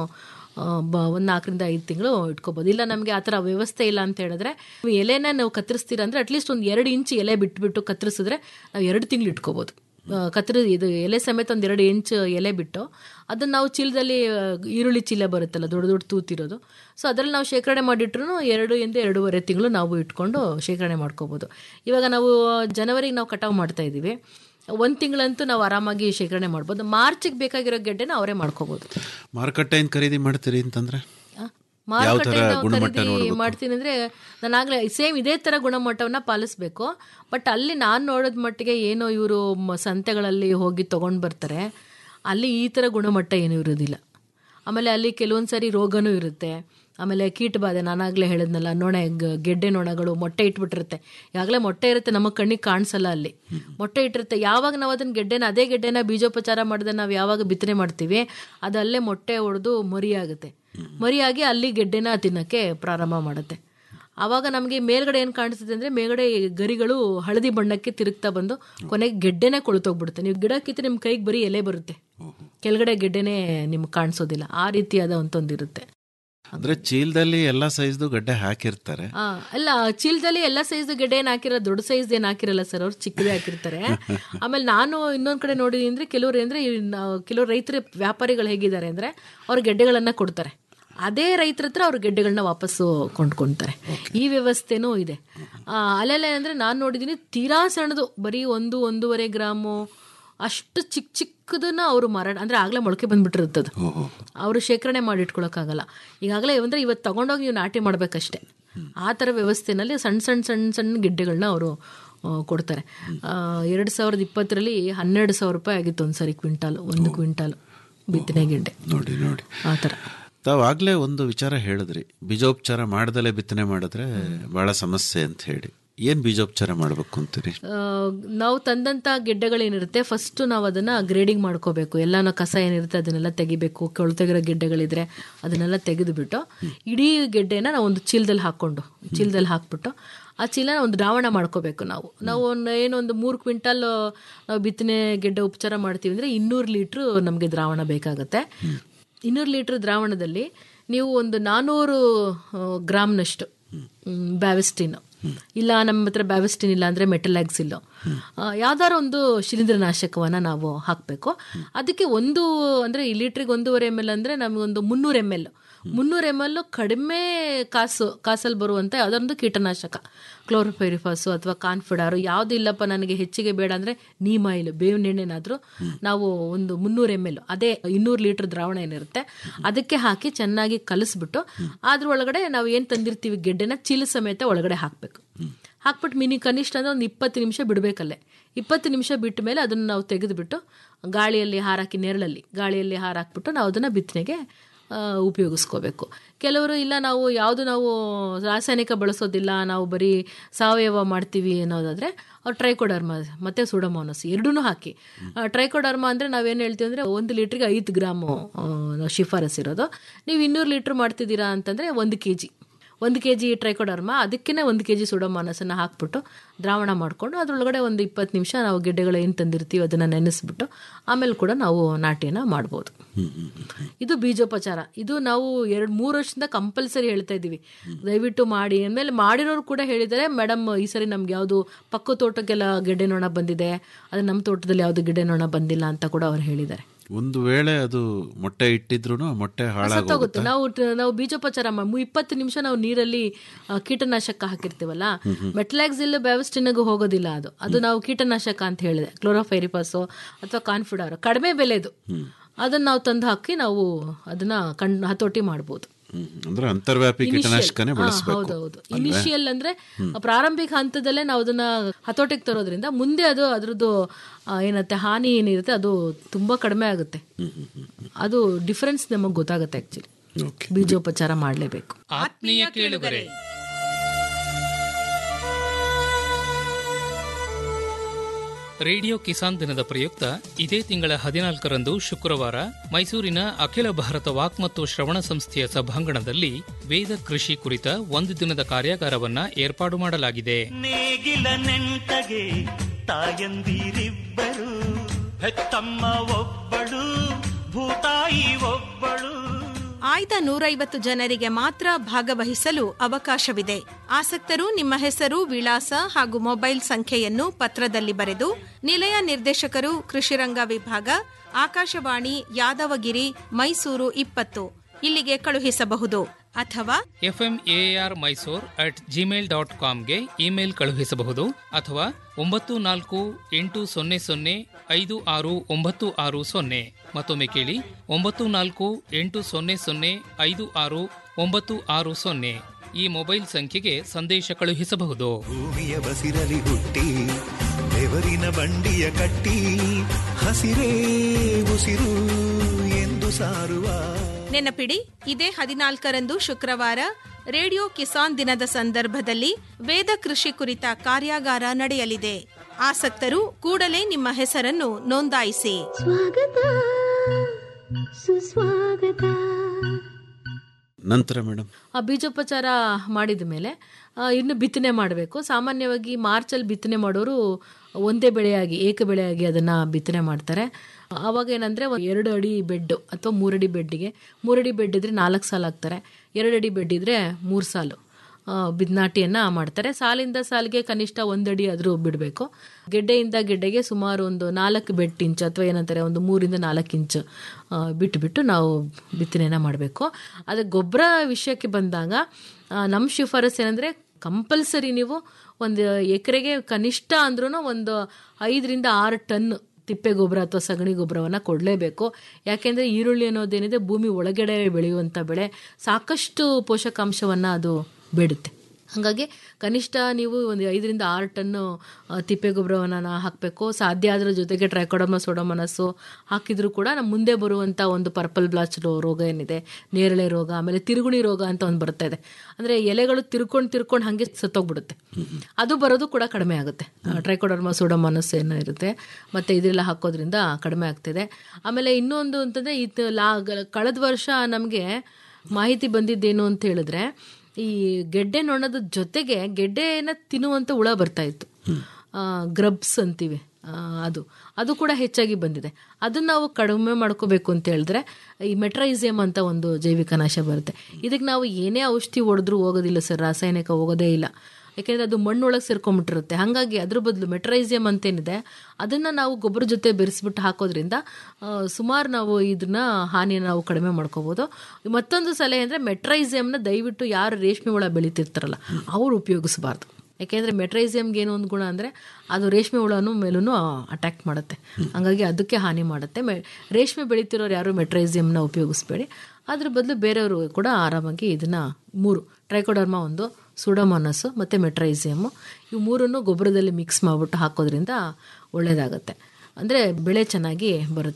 ಒಂದು ನಾಲ್ಕರಿಂದ ಐದು ತಿಂಗಳು ಇಟ್ಕೋಬೋದು ಇಲ್ಲ ನಮಗೆ ಆ ಥರ ವ್ಯವಸ್ಥೆ ಇಲ್ಲ ಅಂತ ಹೇಳಿದ್ರೆ ನೀವು ಎಲೆನ ನಾವು ಕತ್ತರಿಸ್ತೀರ ಅಂದರೆ ಅಟ್ಲೀಸ್ಟ್ ಒಂದು ಎರಡು ಇಂಚ್ ಎಲೆ ಬಿಟ್ಬಿಟ್ಟು ಕತ್ತರಿಸಿದ್ರೆ ನಾವು ಎರಡು ತಿಂಗಳು ಇಟ್ಕೋಬೋದು ಕತ್ತರಿ ಇದು ಎಲೆ ಸಮೇತ ಒಂದು ಎರಡು ಇಂಚ್ ಎಲೆ ಬಿಟ್ಟು ಅದನ್ನು ನಾವು ಚೀಲದಲ್ಲಿ ಆ, ಈರುಳ್ಳಿ ಚೀಲ ಬರುತ್ತಲ್ಲ ದೊಡ್ಡ ದೊಡ್ಡ ತೂತಿರೋದು ಸೊ ಅದರಲ್ಲಿ ನಾವು ಶೇಖರಣೆ ಮಾಡಿಟ್ರು ಎರಡು ಇಂದ ಎರಡೂವರೆ ತಿಂಗಳು ನಾವು ಇಟ್ಕೊಂಡು ಶೇಖರಣೆ ಮಾಡ್ಕೋಬೋದು ಇವಾಗ ನಾವು ಜನವರಿಗೆ ನಾವು ಕಟಾವು ಮಾಡ್ತಾ ಇದ್ದೀವಿ ಒಂದು ತಿಂಗಳಂತೂ ನಾವು ಆರಾಮಾಗಿ ಶೇಖರಣೆ ಮಾಡ್ಬೋದು ಮಾರ್ಚಿಗೆ ಬೇಕಾಗಿರೋ ಗೆಡ್ಡೆನ ಅವರೇ ಮಾಡ್ಕೋಬೋದು ಮಾರುಕಟ್ಟೆಯಿಂದ ಖರೀದಿ ಮಾಡ್ತೀರಿ ಅಂತಂದ್ರೆ ಯಾವ ಮಾರುಕಟ್ಟೆ ತರ ನಾವು ಗುಣಮಟ್ಟ ಖರೀದಿ ನೋಡ್ಬೇಕು ಮಾಡ್ತೀನಿ ಅಂದ್ರೆ ನಾನಾಗ್ಲೇ ಸೇಮ್ ಇದೇ ತರ ಗುಣಮಟ್ಟವನ್ನ ಪಾಲಿಸ್ಬೇಕು ಬಟ್ ಅಲ್ಲಿ ನಾನು ನೋಡೋದ್ ಮಟ್ಟಿಗೆ ಏನೋ ಇವರು ಸಂತೆಗಳಲ್ಲಿ ಹೋಗಿ ತಗೊಂಡ್ ಬರ್ತಾರೆ ಅಲ್ಲಿ ಈ ತರ ಗುಣಮಟ್ಟ ಏನೂ ಇರೋದಿಲ್ಲ ಆಮೇಲೆ ಅಲ್ಲಿ ಕೆಲವೊಂದು ಸಾರಿ ರೋಗನೂ ಇರುತ್ತೆ ಆಮೇಲೆ ಕೀಟ ಬಾಧೆ ನಾನಾಗಲೇ ಹೇಳಿದ್ನಲ್ಲ ನೊಣೆ ಗ- ಗೆಡ್ಡೆ ನೊಣಗಳು ಮೊಟ್ಟೆ ಇಟ್ಬಿಟ್ಟಿರುತ್ತೆ ಈಗಾಗಲೇ ಮೊಟ್ಟೆ ಇರುತ್ತೆ ನಮ್ಮ ಕಣ್ಣಿಗೆ ಕಾಣಿಸಲ್ಲ ಅಲ್ಲಿ ಮೊಟ್ಟೆ ಇಟ್ಟಿರುತ್ತೆ ಯಾವಾಗ ನಾವು ಅದನ್ನ ಗೆಡ್ಡೆನ ಅದೇ ಗೆಡ್ಡೆನ ಬೀಜೋಪಚಾರ ಮಾಡಿದ್ರೆ ನಾವು ಯಾವಾಗ ಬಿತ್ತನೆ ಮಾಡ್ತೀವಿ ಅದು ಅಲ್ಲೇ ಮೊಟ್ಟೆ ಹೊಡೆದು ಮರಿಯಾಗುತ್ತೆ ಮರಿಯಾಗಿ ಅಲ್ಲಿ ಗೆಡ್ಡೆನ ತಿನ್ನಕ್ಕೆ ಪ್ರಾರಂಭ ಮಾಡುತ್ತೆ ಆವಾಗ ನಮಗೆ ಮೇಲ್ಗಡೆ ಏನು ಕಾಣಿಸ್ತದೆ ಅಂದರೆ ಮೇಲ್ಗಡೆ ಗರಿಗಳು ಹಳದಿ ಬಣ್ಣಕ್ಕೆ ತಿರುಗ್ತಾ ಬಂದು ಕೊನೆಗೆ ಗೆಡ್ಡೆನೇ ಕೊಳ್ತೋಗ್ಬಿಡುತ್ತೆ ನೀವು ಗಿಡ ಕಿತ್ತು ನಿಮ್ಮ ಕೈಗೆ ಬರೀ ಎಲೆ ಬರುತ್ತೆ ಕೆಳಗಡೆ ಗೆಡ್ಡೆನೇ ನಿಮ್ಗೆ ಕಾಣಿಸೋದಿಲ್ಲ ಆ ರೀತಿಯಾದ ಒಂದೊಂದಿರುತ್ತೆ ಅಂದ್ರೆ ಚೀಲದಲ್ಲಿ ಎಲ್ಲಾ ಸೈಜ್ದು ಗಡ್ಡೆ ಹಾಕಿರ್ತಾರೆ ಆ, ಅಲ್ಲ ಚೀಲದಲ್ಲಿ ಎಲ್ಲ ಸೈಜ್ ಗೆಡ್ಡೆ ಏನು ಹಾಕಿರೋ ದೊಡ್ಡ ಸೈಜ್ ಏನು ಹಾಕಿರಲ್ಲ ಸರ್ ಅವ್ರು ಚಿಕ್ಕದೇ ಹಾಕಿರ್ತಾರೆ ಆಮೇಲೆ ನಾನು ಇನ್ನೊಂದ್ ಕಡೆ ನೋಡಿದೀನಿ ಅಂದ್ರೆ ಕೆಲವರು ಅಂದ್ರೆ ಈ ನಾವು- ಕೆಲವು ರೈತರ ವ್ಯಾಪಾರಿಗಳು ಹೇಗಿದ್ದಾರೆ ಅಂದ್ರೆ ಅವ್ರ ಗೆಡ್ಡೆಗಳನ್ನ ಕೊಡ್ತಾರೆ ಅದೇ ರೈತರ ಹತ್ರ ಅವ್ರ ಗೆಡ್ಡೆಗಳನ್ನ ವಾಪಸ್ಸು ಕೊಂಡ್ಕೊಂತಾರೆ ಈ ವ್ಯವಸ್ಥೆನೂ ಇದೆ ಆ, ಅಲ್ಲೆಲ್ಲ ಅಂದ್ರೆ ನಾನು ನೋಡಿದೀನಿ ತೀರಾ ಸಣ್ಣದು ಬರೀ ಒಂದು ಒಂದೂವರೆ ಗ್ರಾಮು ಅಷ್ಟು ಚಿಕ್ಕ ಚಿಕ್ಕದನ್ನ ಅವರು ಮಾರಾಟ ಅಂದ್ರೆ ಆಗ್ಲೇ ಮೊಳಕೆ ಬಂದ್ಬಿಟ್ಟಿರುತ್ತದು ಅವರು ಶೇಖರಣೆ ಮಾಡಿ ಇಟ್ಕೊಳಕ್ಕಾಗಲ್ಲ ಈಗಾಗಲೇ ಅಂದ್ರೆ ಇವತ್ತು ತಗೊಂಡೋಗಿ ನೀವು ನಾಟಿ ಮಾಡ್ಬೇಕಷ್ಟೇ ಆ ಥರ ವ್ಯವಸ್ಥೆನಲ್ಲಿ ಸಣ್ಣ ಸಣ್ಣ ಸಣ್ಣ ಸಣ್ಣ ಗಿಡ್ಡೆಗಳನ್ನ ಅವರು ಕೊಡ್ತಾರೆ ಎರಡು ಸಾವಿರದ ಇಪ್ಪತ್ತರಲ್ಲಿ ಹನ್ನೆರಡು ಸಾವಿರ ರೂಪಾಯಿ ಆಗಿತ್ತು ಒಂದು ಸರಿ ಕ್ವಿಂಟಾಲ್ ಒಂದು ಕ್ವಿಂಟಾಲ್ ಬಿತ್ತನೆ ಗೆಡ್ಡೆ ನೋಡಿ ನೋಡಿ ಆ ಥರ ತಾವು ಆಗ್ಲೇ ಒಂದು ವಿಚಾರ ಹೇಳಿದ್ರಿ ಬೀಜೋಪಚಾರ ಮಾಡ್ದಲೇ ಬಿತ್ತನೆ ಮಾಡಿದ್ರೆ ಬಹಳ ಸಮಸ್ಯೆ ಅಂತ ಹೇಳಿ ಏನ್ ಬೀಜೋಪಚಾರ ಮಾಡ್ಬೇಕು ಅಂತೀರಿ ಆ, ನಾವು ತಂದಂಥ ಗೆಡ್ಡೆಗಳೇನಿರುತ್ತೆ ಫಸ್ಟ್ ನಾವು ಅದನ್ನ ಗ್ರೇಡಿಂಗ್ ಮಾಡ್ಕೋಬೇಕು ಎಲ್ಲಾನು ಕಸ ಏನಿರುತ್ತೆ ಅದನ್ನೆಲ್ಲ ತೆಗಿಬೇಕು ಕೊಳ್ತೆಗಿರೋ ಗೆಡ್ಡೆಗಳಿದ್ರೆ ಅದನ್ನೆಲ್ಲ ತೆಗೆದುಬಿಟ್ಟು ಇಡೀ ಗೆಡ್ಡೆನ ನಾವು ಒಂದು ಚೀಲದಲ್ಲಿ ಹಾಕ್ಕೊಂಡು ಚೀಲದಲ್ಲಿ ಹಾಕ್ಬಿಟ್ಟು ಆ ಚೀಲನ ಒಂದು ದ್ರಾವಣ ಮಾಡ್ಕೋಬೇಕು ನಾವು ನಾವು ಒಂದು ಏನೋ ಒಂದು ಮೂರು ಕ್ವಿಂಟಲ್ ನಾವು ಬಿತ್ತನೆ ಗೆಡ್ಡೆ ಉಪಚಾರ ಮಾಡ್ತೀವಿ ಅಂದರೆ ಇನ್ನೂರು ಲೀಟ್ರು ನಮಗೆ ದ್ರಾವಣ ಬೇಕಾಗುತ್ತೆ ಇನ್ನೂರು ಲೀಟ್ರ್ ದ್ರಾವಣದಲ್ಲಿ ನೀವು ಒಂದು ನಾನ್ನೂರು ಗ್ರಾಮ್ನಷ್ಟು ಬ್ಯಾವೆಸ್ಟಿನ್ ಇಲ್ಲ ನಮ್ಮ ಹತ್ರ ಬ್ಯಾವೆಸ್ಟಿನ್ ಇಲ್ಲ ಅಂದರೆ ಮೆಟಲಾಕ್ಸಿಲ್ಲು ಯಾವ್ದಾದ್ರು ಒಂದು ಶಿಲೀಂಧ್ರನಾಶಕವನ್ನು ನಾವು ಹಾಕಬೇಕು ಅದಕ್ಕೆ ಒಂದು ಅಂದರೆ ಈ ಲೀಟ್ರಿಗೆ ಒಂದೂವರೆ ಎಮ್ ಎಲ್ ಅಂದರೆ ನಮಗೊಂದು ಮುನ್ನೂರು ಎಮ್ ಎಲ್ ಮುನ್ನೂರು ಎಮ್ ಎಲ್ ಕಡಿಮೆ ಕಾಸು ಕಾಸಲ್ಲಿ ಬರುವಂಥ ಯಾವುದೊಂದು ಕೀಟನಾಶಕ ಕ್ಲೋರೋಫೈರಿಫಾಸು ಅಥವಾ ಕಾನ್ಫಿಡಾರು ಯಾವುದು ಇಲ್ಲಪ್ಪ ನನಗೆ ಹೆಚ್ಚಿಗೆ ಬೇಡ ಅಂದರೆ ನೀಮಾಯಿಲ್ ಬೇವಿನ ಎಣ್ಣೆನಾದರೂ ನಾವು ಒಂದು ಮುನ್ನೂರು ಎಮ್ ಎಲ್ ಅದೇ ಇನ್ನೂರು ಲೀಟ್ರ್ ದ್ರಾವಣ ಏನಿರುತ್ತೆ ಅದಕ್ಕೆ ಹಾಕಿ ಚೆನ್ನಾಗಿ ಕಲಿಸ್ಬಿಟ್ಟು ಅದ್ರ ಒಳಗಡೆ ನಾವು ಏನು ತಂದಿರ್ತೀವಿ ಗೆಡ್ಡೆನ ಚೀಲ ಸಮೇತ ಒಳಗಡೆ ಹಾಕಬೇಕು ಹಾಕ್ಬಿಟ್ಟು ಮಿನಿ ಕನಿಷ್ಠ ಅಂದರೆ ಒಂದು ಇಪ್ಪತ್ತು ನಿಮಿಷ ಬಿಡಬೇಕಲ್ಲೇ ಇಪ್ಪತ್ತು ನಿಮಿಷ ಬಿಟ್ಟ ಮೇಲೆ ಅದನ್ನು ನಾವು ತೆಗೆದುಬಿಟ್ಟು ಗಾಳಿಯಲ್ಲಿ ಹಾರಾಕಿ ನೆರಳಲ್ಲಿ ಗಾಳಿಯಲ್ಲಿ ಹಾರಾಕ್ಬಿಟ್ಟು ನಾವು ಅದನ್ನು ಬಿತ್ತನೆಗೆ ಆ, ಉಪಯೋಗಿಸ್ಕೋಬೇಕು ಕೆಲವರು ಇಲ್ಲ ನಾವು ಯಾವುದು ನಾವು ರಾಸಾಯನಿಕ ಬಳಸೋದಿಲ್ಲ ನಾವು ಬರೀ ಸಾವಯವ ಮಾಡ್ತೀವಿ ಅನ್ನೋದಾದರೆ ಅವ್ರು ಟ್ರೈಕೋಡರ್ಮ ಮತ್ತು ಸುಡಮೋನಸ್ ಎರಡೂ ಹಾಕಿ ಆ, ಟ್ರೈಕೋಡರ್ಮ ಅಂದರೆ ನಾವೇನು ಹೇಳ್ತೀವಿ ಅಂದರೆ ಒಂದು ಲೀಟ್ರಿಗೆ ಐದು ಗ್ರಾಮು ಆ, ಶಿಫಾರಸ್ ಇರೋದು ನೀವು ಇನ್ನೂರು ಲೀಟ್ರ್ ಮಾಡ್ತಿದ್ದೀರಾ ಅಂತಂದರೆ ಒಂದು ಕೆ ಜಿ ಒಂದು ಕೆ ಜಿ ಟ್ರೈಕೋಡರ್ಮ ಅದಕ್ಕೇ ಒಂದು ಕೆ ಜಿ ಸುಡೋಮಾನಸನ್ನು ಹಾಕ್ಬಿಟ್ಟು ದ್ರಾವಣ ಮಾಡಿಕೊಂಡು ಅದರೊಳಗಡೆ ಒಂದು ಇಪ್ಪತ್ತು ನಿಮಿಷ ನಾವು ಗಿಡ್ಡೆಗಳು ಏನು ತಂದಿರ್ತೀವಿ ಅದನ್ನು ನೆನೆಸ್ಬಿಟ್ಟು ಆಮೇಲೆ ಕೂಡ ನಾವು ನಾಟಿಯನ್ನು ಮಾಡ್ಬೋದು ಇದು ಬೀಜೋಪಚಾರ ಇದು ನಾವು ಎರಡು ಮೂರು ವರ್ಷದಿಂದ ಕಂಪಲ್ಸರಿ ಹೇಳ್ತಾ ಇದ್ದೀವಿ ದಯವಿಟ್ಟು ಮಾಡಿ ಆಮೇಲೆ ಮಾಡಿರೋರು ಕೂಡ ಹೇಳಿದ್ದಾರೆ ಮೇಡಮ್ ಈ ಸರಿ ನಮ್ಗೆ ಯಾವುದು ಪಕ್ಕ ತೋಟಕ್ಕೆಲ್ಲ ಗೆಡ್ಡೆ ನೊಣ ಬಂದಿದೆ ಅದು ನಮ್ಮ ತೋಟದಲ್ಲಿ ಯಾವುದು ಗೆಡ್ಡೆ ನೊಣ ಬಂದಿಲ್ಲ ಅಂತ ಕೂಡ ಅವ್ರು ಹೇಳಿದ್ದಾರೆ ಒಂದು ವೇಳೆ ಅದು ಮೊಟ್ಟೆ ಇಟ್ಟಿದ್ರು ಮೊಟ್ಟೆ ಸತ್ತೋಗುತ್ತೆ ಹಾಳಾಗೋಗುತ್ತೆ ನಾವು ನಾವು ಬೀಜೋಪಚಾರ ಮಾಡಿ ಇಪ್ಪತ್ತು ನಿಮಿಷ ನಾವು ನೀರಲ್ಲಿ ಆ, ಕೀಟನಾಶಕ ಹಾಕಿರ್ತೀವಲ್ಲ ಮೆಟ್ಲಾಕ್ಸಿಲ್ ಬ್ಯಾವಸ್ಟಿನ್ಗೂ ಹೋಗೋದಿಲ್ಲ ಅದು ಅದು ನಾವು ಕೀಟನಾಶಕ ಅಂತ ಹೇಳಿದೆ ಕ್ಲೋರೋಫೈರಿಪಾಸು ಅಥವಾ ಕಾನ್ಫಿಡಾರ್ ಕಡಿಮೆ ಬೆಲೆದು ಅದನ್ನ ನಾವು ತಂದು ಹಾಕಿ ನಾವು ಅದನ್ನ ಕಣ್ ಹತೋಟಿ ಮಾಡ್ಬೋದು ಹ್ಮ್. ಅಂದ್ರೆ ಅಂತರ್ವ್ಯಾಪಿ ಕೀಟನಾಶಕನೇ ಬಳಸಬೇಕು ಹೌದೌದು ಇನಿಷಿಯಲ್ ಅಂದ್ರೆ ಪ್ರಾರಂಭಿಕ ಹಂತದಲ್ಲೇ ನಾವು ಅದನ್ನ ಹತೋಟಿಗೆ ತರೋದ್ರಿಂದ ಮುಂದೆ ಅದು ಅದ್ರದ್ದು ಆ, ಏನತ್ತೆ ಹಾನಿ ಏನಿರುತ್ತೆ ಅದು ತುಂಬಾ ಕಡಿಮೆ ಆಗುತ್ತೆ ಅದು ಡಿಫರೆನ್ಸ್ ನಮಗೆ ಗೊತ್ತಾಗುತ್ತೆ ಆಕ್ಚುಲಿ ಬೀಜೋಪಚಾರ ಮಾಡಲೇಬೇಕು ಆತ್ಮೀಯ ಕೇಳುಗರೆ ರೇಡಿಯೋ ಕಿಸಾನ್ ದಿನದ ಪ್ರಯುಕ್ತ ಇದೇ ತಿಂಗಳ ಹದಿನಾಲ್ಕರಂದು ಶುಕ್ರವಾರ ಮೈಸೂರಿನ ಅಖಿಲ ಭಾರತ ವಾಕ್ ಮತ್ತು ಶ್ರವಣ ಸಂಸ್ಥೆಯ ಸಭಾಂಗಣದಲ್ಲಿ ವೇದ ಕೃಷಿ ಕುರಿತ ಒಂದು ದಿನದ ಕಾರ್ಯಾಗಾರವನ್ನ ಏರ್ಪಾಡು ಮಾಡಲಾಗಿದೆ ನೇಗಿಲ ನೆಂಟಗೆ ತಾಯಂದಿರಿಬ್ಬರು ಹೆತ್ತಮ್ಮ ಒಬ್ಬಳು ಭೂತಾಯಿ ಒಬ್ಬಳು ಆಯ್ದ ನೂರೈವತ್ತು ಜನರಿಗೆ ಮಾತ್ರ ಭಾಗವಹಿಸಲು ಅವಕಾಶವಿದೆ ಆಸಕ್ತರು ನಿಮ್ಮ ಹೆಸರು ವಿಳಾಸ ಹಾಗೂ ಮೊಬೈಲ್ ಸಂಖ್ಯೆಯನ್ನು ಪತ್ರದಲ್ಲಿ ಬರೆದು ನಿಲಯ ನಿರ್ದೇಶಕರು ಕೃಷಿರಂಗ ವಿಭಾಗ ಆಕಾಶವಾಣಿ ಯಾದವಗಿರಿ ಮೈಸೂರು ಇಪ್ಪತ್ತು ಇಲ್ಲಿಗೆ ಕಳುಹಿಸಬಹುದು ಅಥವಾ FM AR Mysore at Gmail dot ಕಾಮ್ಗೆ ಇಮೇಲ್ ಕಳುಹಿಸಬಹುದು ಅಥವಾ ಒಂಬತ್ತು ನಾಲ್ಕು ಎಂಟು ಸೊನ್ನೆ ಸೊನ್ನೆ ಐದು ಆರು ಒಂಬತ್ತು ಆರು ಸೊನ್ನೆ ಮತ್ತೊಮ್ಮೆ ಕೇಳಿ ಒಂಬತ್ತು ನಾಲ್ಕು ಎಂಟು ಸೊನ್ನೆ ಸೊನ್ನೆ ಐದು ಆರು ಒಂಬತ್ತು ಆರು ಸೊನ್ನೆ ಈ ಮೊಬೈಲ್ ಸಂಖ್ಯೆಗೆ ಸಂದೇಶ ಕಳುಹಿಸಬಹುದು ಭೂಮಿಯ ಬಸಿರಲಿ ಹುಟ್ಟಿ ಬೆವರಿನ ಬಂಡಿಯ ಕಟ್ಟಿ ಹಸಿರೇ ಉಸಿರು ಎಂದು ಸಾರುವ ನೆನಪಿಡಿ ಇದೇ ಹದಿನಾಲ್ಕರಂದು ಶುಕ್ರವಾರ ರೇಡಿಯೋ ಕಿಸಾನ್ ದಿನದ ಸಂದರ್ಭದಲ್ಲಿ ವೇದ ಕೃಷಿ ಕುರಿತ ಕಾರ್ಯಾಗಾರ ನಡೆಯಲಿದೆ ಆಸಕ್ತರು ಕೂಡಲೇ ನಿಮ್ಮ ಹೆಸರನ್ನು ನೋಂದಾಯಿಸಿ ಸ್ವಾಗತ ಸುಸ್ವಾಗತ ನಂತರ ಮೇಡಮ್ ಆ ಬೀಜೋಪಚಾರ ಮಾಡಿದ ಮೇಲೆ ಆ, ಇನ್ನು ಬಿತ್ತನೆ ಮಾಡಬೇಕು ಸಾಮಾನ್ಯವಾಗಿ ಮಾರ್ಚಲ್ಲಿ ಬಿತ್ತನೆ ಮಾಡೋರು ಒಂದೇ ಬೆಳೆಯಾಗಿ ಏಕ ಬೆಳೆಯಾಗಿ ಅದನ್ನು ಬಿತ್ತನೆ ಮಾಡ್ತಾರೆ ಆವಾಗ ಏನಂದರೆ ಎರಡು ಅಡಿ ಬೆಡ್ ಅಥವಾ ಮೂರಡಿ ಬೆಡ್ಡಿಗೆ ಮೂರಡಿ ಬೆಡ್ ಇದ್ರೆ ನಾಲ್ಕು ಸಾಲು ಹಾಕ್ತಾರೆ ಎರಡು ಅಡಿ ಬೆಡ್ ಇದ್ರೆ ಮೂರು ಸಾಲು ಆ, ಬಿದ್ನಾಟಿಯನ್ನು ಮಾಡ್ತಾರೆ ಸಾಲಿಂದ ಸಾಲಿಗೆ ಕನಿಷ್ಠ ಒಂದಡಿ ಆದರೂ ಬಿಡಬೇಕು ಗೆಡ್ಡೆಯಿಂದ ಗೆಡ್ಡೆಗೆ ಸುಮಾರು ಒಂದು ನಾಲ್ಕು ಬೆಟ್ ಇಂಚ್ ಅಥವಾ ಏನಂತಾರೆ ಒಂದು ಮೂರಿಂದ ನಾಲ್ಕು ಇಂಚು ಆ, ಬಿಟ್ಟು ನಾವು ಬಿತ್ತನೆಯನ್ನು ಮಾಡಬೇಕು ಅದೇ ಗೊಬ್ಬರ ವಿಷಯಕ್ಕೆ ಬಂದಾಗ ಆ, ನಮ್ಮ ಶಿಫಾರಸ್ ಏನಂದರೆ ಕಂಪಲ್ಸರಿ ನೀವು ಒಂದು ಎಕರೆಗೆ ಕನಿಷ್ಠ ಅಂದ್ರೂ ಒಂದು ಐದರಿಂದ ಆರು ಟನ್ ತಿಪ್ಪೆ ಗೊಬ್ಬರ ಅಥವಾ ಸಗಣಿ ಗೊಬ್ಬರವನ್ನು ಕೊಡಲೇಬೇಕು ಯಾಕೆಂದರೆ ಈರುಳ್ಳಿ ಅನ್ನೋದೇನಿದೆ ಭೂಮಿ ಒಳಗಡೆ ಬೆಳೆಯುವಂಥ ಬೆಳೆ ಸಾಕಷ್ಟು ಪೋಷಕಾಂಶವನ್ನು ಅದು ಬೇಡುತ್ತೆ ಹಾಗಾಗಿ ಕನಿಷ್ಠ ನೀವು ಒಂದು ಐದರಿಂದ ಆರು ಟನ್ನು ಆ, ತಿಪ್ಪೆ ಗೊಬ್ಬರವನ್ನು ಹಾಕಬೇಕು ಸಾಧ್ಯ ಅದರ ಜೊತೆಗೆ ಟ್ರೈಕೋಡಮ ಸೋಡೋಮನಸ್ಸು ಹಾಕಿದರೂ ಕೂಡ ನಮ್ಮ ಮುಂದೆ ಬರುವಂಥ ಒಂದು ಪರ್ಪಲ್ ಬ್ಲಾಚ್ ರೋಗ ಏನಿದೆ ನೇರಳೆ ರೋಗ ಆಮೇಲೆ ತಿರುಗುಣಿ ರೋಗ ಅಂತ ಒಂದು ಬರ್ತಾ ಇದೆ ಅಂದರೆ ಎಲೆಗಳು ತಿರ್ಕೊಂಡು ತಿರ್ಕೊಂಡು ಹಾಗೆ ಸತ್ತೋಗ್ಬಿಡುತ್ತೆ ಅದು ಬರೋದು ಕೂಡ ಕಡಿಮೆ ಆಗುತ್ತೆ ಟ್ರೈಕೋಡರ್ಮ ಸೋಡೋಮನಸ್ ಏನೋ ಇರುತ್ತೆ ಮತ್ತು ಇದೆಲ್ಲ ಹಾಕೋದ್ರಿಂದ ಕಡಿಮೆ ಆಗ್ತಿದೆ ಆಮೇಲೆ ಇನ್ನೊಂದು ಅಂತಂದರೆ ಇದು ಲಾ ಕಳೆದ ವರ್ಷ ನಮಗೆ ಮಾಹಿತಿ ಬಂದಿದ್ದೇನು ಅಂತ ಹೇಳಿದ್ರೆ ಈ ಗೆಡ್ಡೆ ನೊಣದ ಜೊತೆಗೆ ಗೆಡ್ಡೆನ ತಿನ್ನುವಂಥ ಹುಳ ಬರ್ತಾ ಇತ್ತು ಗ್ರಬ್ಸ್ ಅಂತೀವಿ ಆ, ಅದು ಅದು ಕೂಡ ಹೆಚ್ಚಾಗಿ ಬಂದಿದೆ ಅದನ್ನ ನಾವು ಕಡಿಮೆ ಮಾಡ್ಕೋಬೇಕು ಅಂತ ಹೇಳಿದ್ರೆ ಈ ಮೆಟ್ರೈಸಿಯಂ ಅಂತ ಒಂದು ಜೈವಿಕ ನಾಶ ಬರುತ್ತೆ ಇದಕ್ಕೆ ನಾವು ಏನೇ ಔಷಧಿ ಹೊಡೆದ್ರೂ ಹೋಗೋದಿಲ್ಲ ಸರ್ ರಾಸಾಯನಿಕ ಹೋಗೋದೇ ಇಲ್ಲ ಯಾಕೆಂದರೆ ಅದು ಮಣ್ಣೊಳಗೆ ಸೇರ್ಕೊಂಬಿಟ್ಟಿರುತ್ತೆ ಹಾಗಾಗಿ ಅದ್ರ ಬದಲು ಮೆಟ್ರೈಸಿಯಂ ಅಂತೇನಿದೆ ಅದನ್ನು ನಾವು ಗೊಬ್ಬರ ಜೊತೆ ಬೆರೆಸ್ಬಿಟ್ಟು ಹಾಕೋದ್ರಿಂದ ಸುಮಾರು ನಾವು ಇದನ್ನ ಹಾನಿಯನ್ನು ನಾವು ಕಡಿಮೆ ಮಾಡ್ಕೋಬೋದು ಮತ್ತೊಂದು ಸಲಹೆ ಅಂದರೆ ಮೆಟ್ರೈಸಿಯಂನ ದಯವಿಟ್ಟು ಯಾರು ರೇಷ್ಮೆ ಹುಳ ಬೆಳೀತಿರ್ತಾರಲ್ಲ ಅವ್ರು ಉಪಯೋಗಿಸಬಾರ್ದು ಯಾಕೆಂದರೆ ಮೆಟ್ರೈಸಿಯಮ್ಗೆ ಏನು ಒಂದು ಗುಣ ಅಂದರೆ ಅದು ರೇಷ್ಮೆ ಹುಳನೂ ಮೇಲೂ ಅಟ್ಯಾಕ್ ಮಾಡುತ್ತೆ ಹಾಗಾಗಿ ಅದಕ್ಕೆ ಹಾನಿ ಮಾಡುತ್ತೆ ಮೆ ರೇಷ್ಮೆ ಬೆಳೀತಿರೋರು ಯಾರು ಮೆಟ್ರೈಸಿಯಮ್ನ ಉಪಯೋಗಿಸ್ಬೇಡಿ ಅದ್ರ ಬದಲು ಬೇರೆಯವರು ಕೂಡ ಆರಾಮಾಗಿ ಇದನ್ನು ಮೂರು ಟ್ರೈಕೋಡರ್ಮ ಒಂದು ಸುಡೋಮೋನಸ್ಸು ಮತ್ತು ಮೆಟ್ರೈಸಿಯಮ್ಮು ಇವು ಮೂರನ್ನು ಗೊಬ್ಬರದಲ್ಲಿ ಮಿಕ್ಸ್ ಮಾಡಿಬಿಟ್ಟು ಹಾಕೋದ್ರಿಂದ ಒಳ್ಳೆಯದಾಗತ್ತೆ ಅಂದರೆ ಬೆಳೆ ಚೆನ್ನಾಗಿ ಬರುತ್ತೆ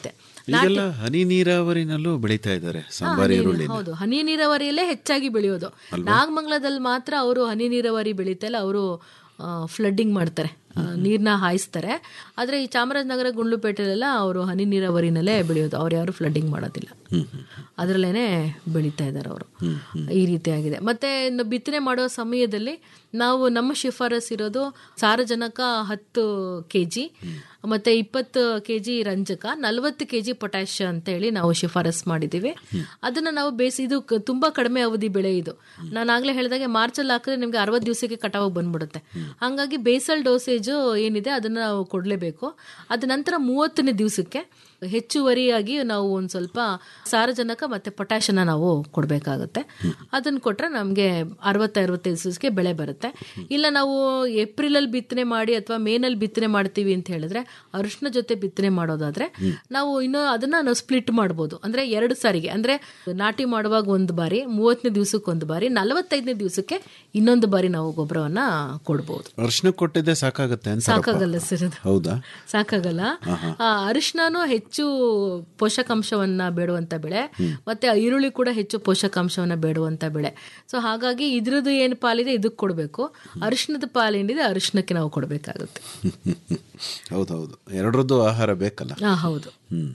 ಈಗೆಲ್ಲ ಹನಿ ನೀರಾವರಿನಲ್ಲೂ ಬೆಳೀತಾ ಇದ್ದಾರೆ ಸಾಂಬಾರ್ ಈರುಳ್ಳಿ ಹೌದು ಹನಿ ನೀರಾವರಿಯಲ್ಲೇ ಹೆಚ್ಚಾಗಿ ಬೆಳೆಯೋದು ನಾಗಮಂಗಲದಲ್ಲಿ ಮಾತ್ರ ಅವರು ಹನಿ ನೀರಾವರಿ ಬೆಳೀತಲ್ಲ ಅವರು ಫ್ಲಡ್ಡಿಂಗ್ ಮಾಡ್ತಾರೆ ಆ, ನೀರ್ನ ಹಾಯಿಸ್ತಾರೆ ಆದ್ರೆ ಈ ಚಾಮರಾಜನಗರ ಗುಂಡ್ಲುಪೇಟೆಲೆಲ್ಲ ಅವರು ಹನಿ ನೀರಾವರಿನಲ್ಲೇ ಬೆಳೆಯೋದು ಅವ್ರು ಯಾರು ಫ್ಲಡ್ಡಿಂಗ್ ಮಾಡೋದಿಲ್ಲ ಅದರಲ್ಲೇನೆ ಬೆಳೀತಾ ಇದ್ದಾರೆ ಅವರು ಈ ರೀತಿಯಾಗಿದೆ ಮತ್ತೆ ಇನ್ನು ಬಿತ್ತನೆ ಮಾಡೋ ಸಮಯದಲ್ಲಿ ನಾವು ನಮ್ಮ ಶಿಫಾರಸ್ ಇರೋದು ಸಾರಜನಕ ಹತ್ತು ಕೆ ಜಿ ಮತ್ತೆ ಇಪ್ಪತ್ತು ಕೆ ಜಿ ರಂಜಕ ನಲವತ್ತು ಕೆ ಜಿ ಪೊಟ್ಯಾಶ್ ಅಂತ ಹೇಳಿ ನಾವು ಶಿಫಾರಸ್ ಮಾಡಿದ್ದೀವಿ ಅದನ್ನ ನಾವು ಬೇಸಿ ಇದು ಕ- ತುಂಬಾ ಕಡಿಮೆ ಅವಧಿ ಬೆಳೆ ಇದು ನಾನು ಆಗ್ಲೇ ಹೇಳಿದಾಗೆ ಮಾರ್ಚಲ್ಲಿ ಹಾಕಿದ್ರೆ ನಿಮ್ಗೆ ಅರವತ್ತು ದಿವಸಕ್ಕೆ ಕಟಾವಾಗಿ ಬಂದ್ಬಿಡುತ್ತೆ ಹಂಗಾಗಿ ಬೇಸಲ್ ಡೋಸೇಜು ಏನಿದೆ ಅದನ್ನ ನಾವು ಕೊಡಲೇಬೇಕು ಅದ ನಂತರ ಮೂವತ್ತನೇ ದಿವಸಕ್ಕೆ ಹೆಚ್ಚುವರಿಯಾಗಿ ನಾವು ಒಂದು ಸ್ವಲ್ಪ ಸಾರಜನಕ ಮತ್ತೆ ಪೊಟ್ಯಾಶನ ನಾವು ಕೊಡಬೇಕಾಗುತ್ತೆ ಅದನ್ನ ಕೊಟ್ರೆ ನಮಗೆ ಅರವತ್ತ ಅರವತ್ತೈದು ದಿವಸಕ್ಕೆ ಬೆಳೆ ಬರುತ್ತೆ ಇಲ್ಲ ನಾವು ಏಪ್ರಿಲಲ್ಲಿ ಬಿತ್ತನೆ ಮಾಡಿ ಅಥವಾ ಮೇನಲ್ಲಿ ಬಿತ್ತನೆ ಮಾಡ್ತೀವಿ ಅಂತ ಹೇಳಿದ್ರೆ ಅರಿಶಿನ ಜೊತೆ ಬಿತ್ತನೆ ಮಾಡೋದಾದ್ರೆ ನಾವು ಇನ್ನು ಅದನ್ನ ನಾವು ಸ್ಪ್ಲಿಟ್ ಮಾಡ್ಬೋದು ಅಂದ್ರೆ ಎರಡು ಸಾರಿಗೆ ಅಂದ್ರೆ ನಾಟಿ ಮಾಡುವಾಗ ಒಂದು ಬಾರಿ ಮೂವತ್ತನೇ ದಿವಸಕ್ಕೆ ಒಂದು ಬಾರಿ ನಲವತ್ತೈದನೇ ದಿವಸಕ್ಕೆ ಇನ್ನೊಂದು ಬಾರಿ ನಾವು ಗೊಬ್ಬರವನ್ನ ಕೊಡ್ಬೋದು ಅರ್ಶನ ಕೊಟ್ಟಿದ್ದೆ ಸಾಕಾಗುತ್ತೆ ಅಂತ ಸಾಕಾಗಲ್ಲ ಸರ್ ಅದು ಹೌದಾ ಸಾಕಾಗಲ್ಲ ಆ, ಅರಿಶಿನನು ಹೆಚ್ಚು ಪೋಷಕಾಂಶವನ್ನ ಬೇಡುವಂತ ಬೆಳೆ ಮತ್ತೆ ಈರುಳ್ಳಿ ಕೂಡ ಹೆಚ್ಚು ಪೋಷಕಾಂಶವನ್ನ ಬೇಡುವಂತ ಬೆಳೆ ಸೊ ಹಾಗಾಗಿ ಇದ್ರದ್ದು ಏನು ಪಾಲಿದೆ ಇದಕ್ಕೆ ಕೊಡಬೇಕು ಅರಿಶಿನದ ಪಾಲೇನಿದೆ ಅರಿಶಿನಕ್ಕೆ ನಾವು ಕೊಡಬೇಕಾಗುತ್ತೆ ಹೌದೌದು ಎರಡರದ್ದು ಆಹಾರ ಬೇಕಲ್ಲ ಹಾ ಹೌದು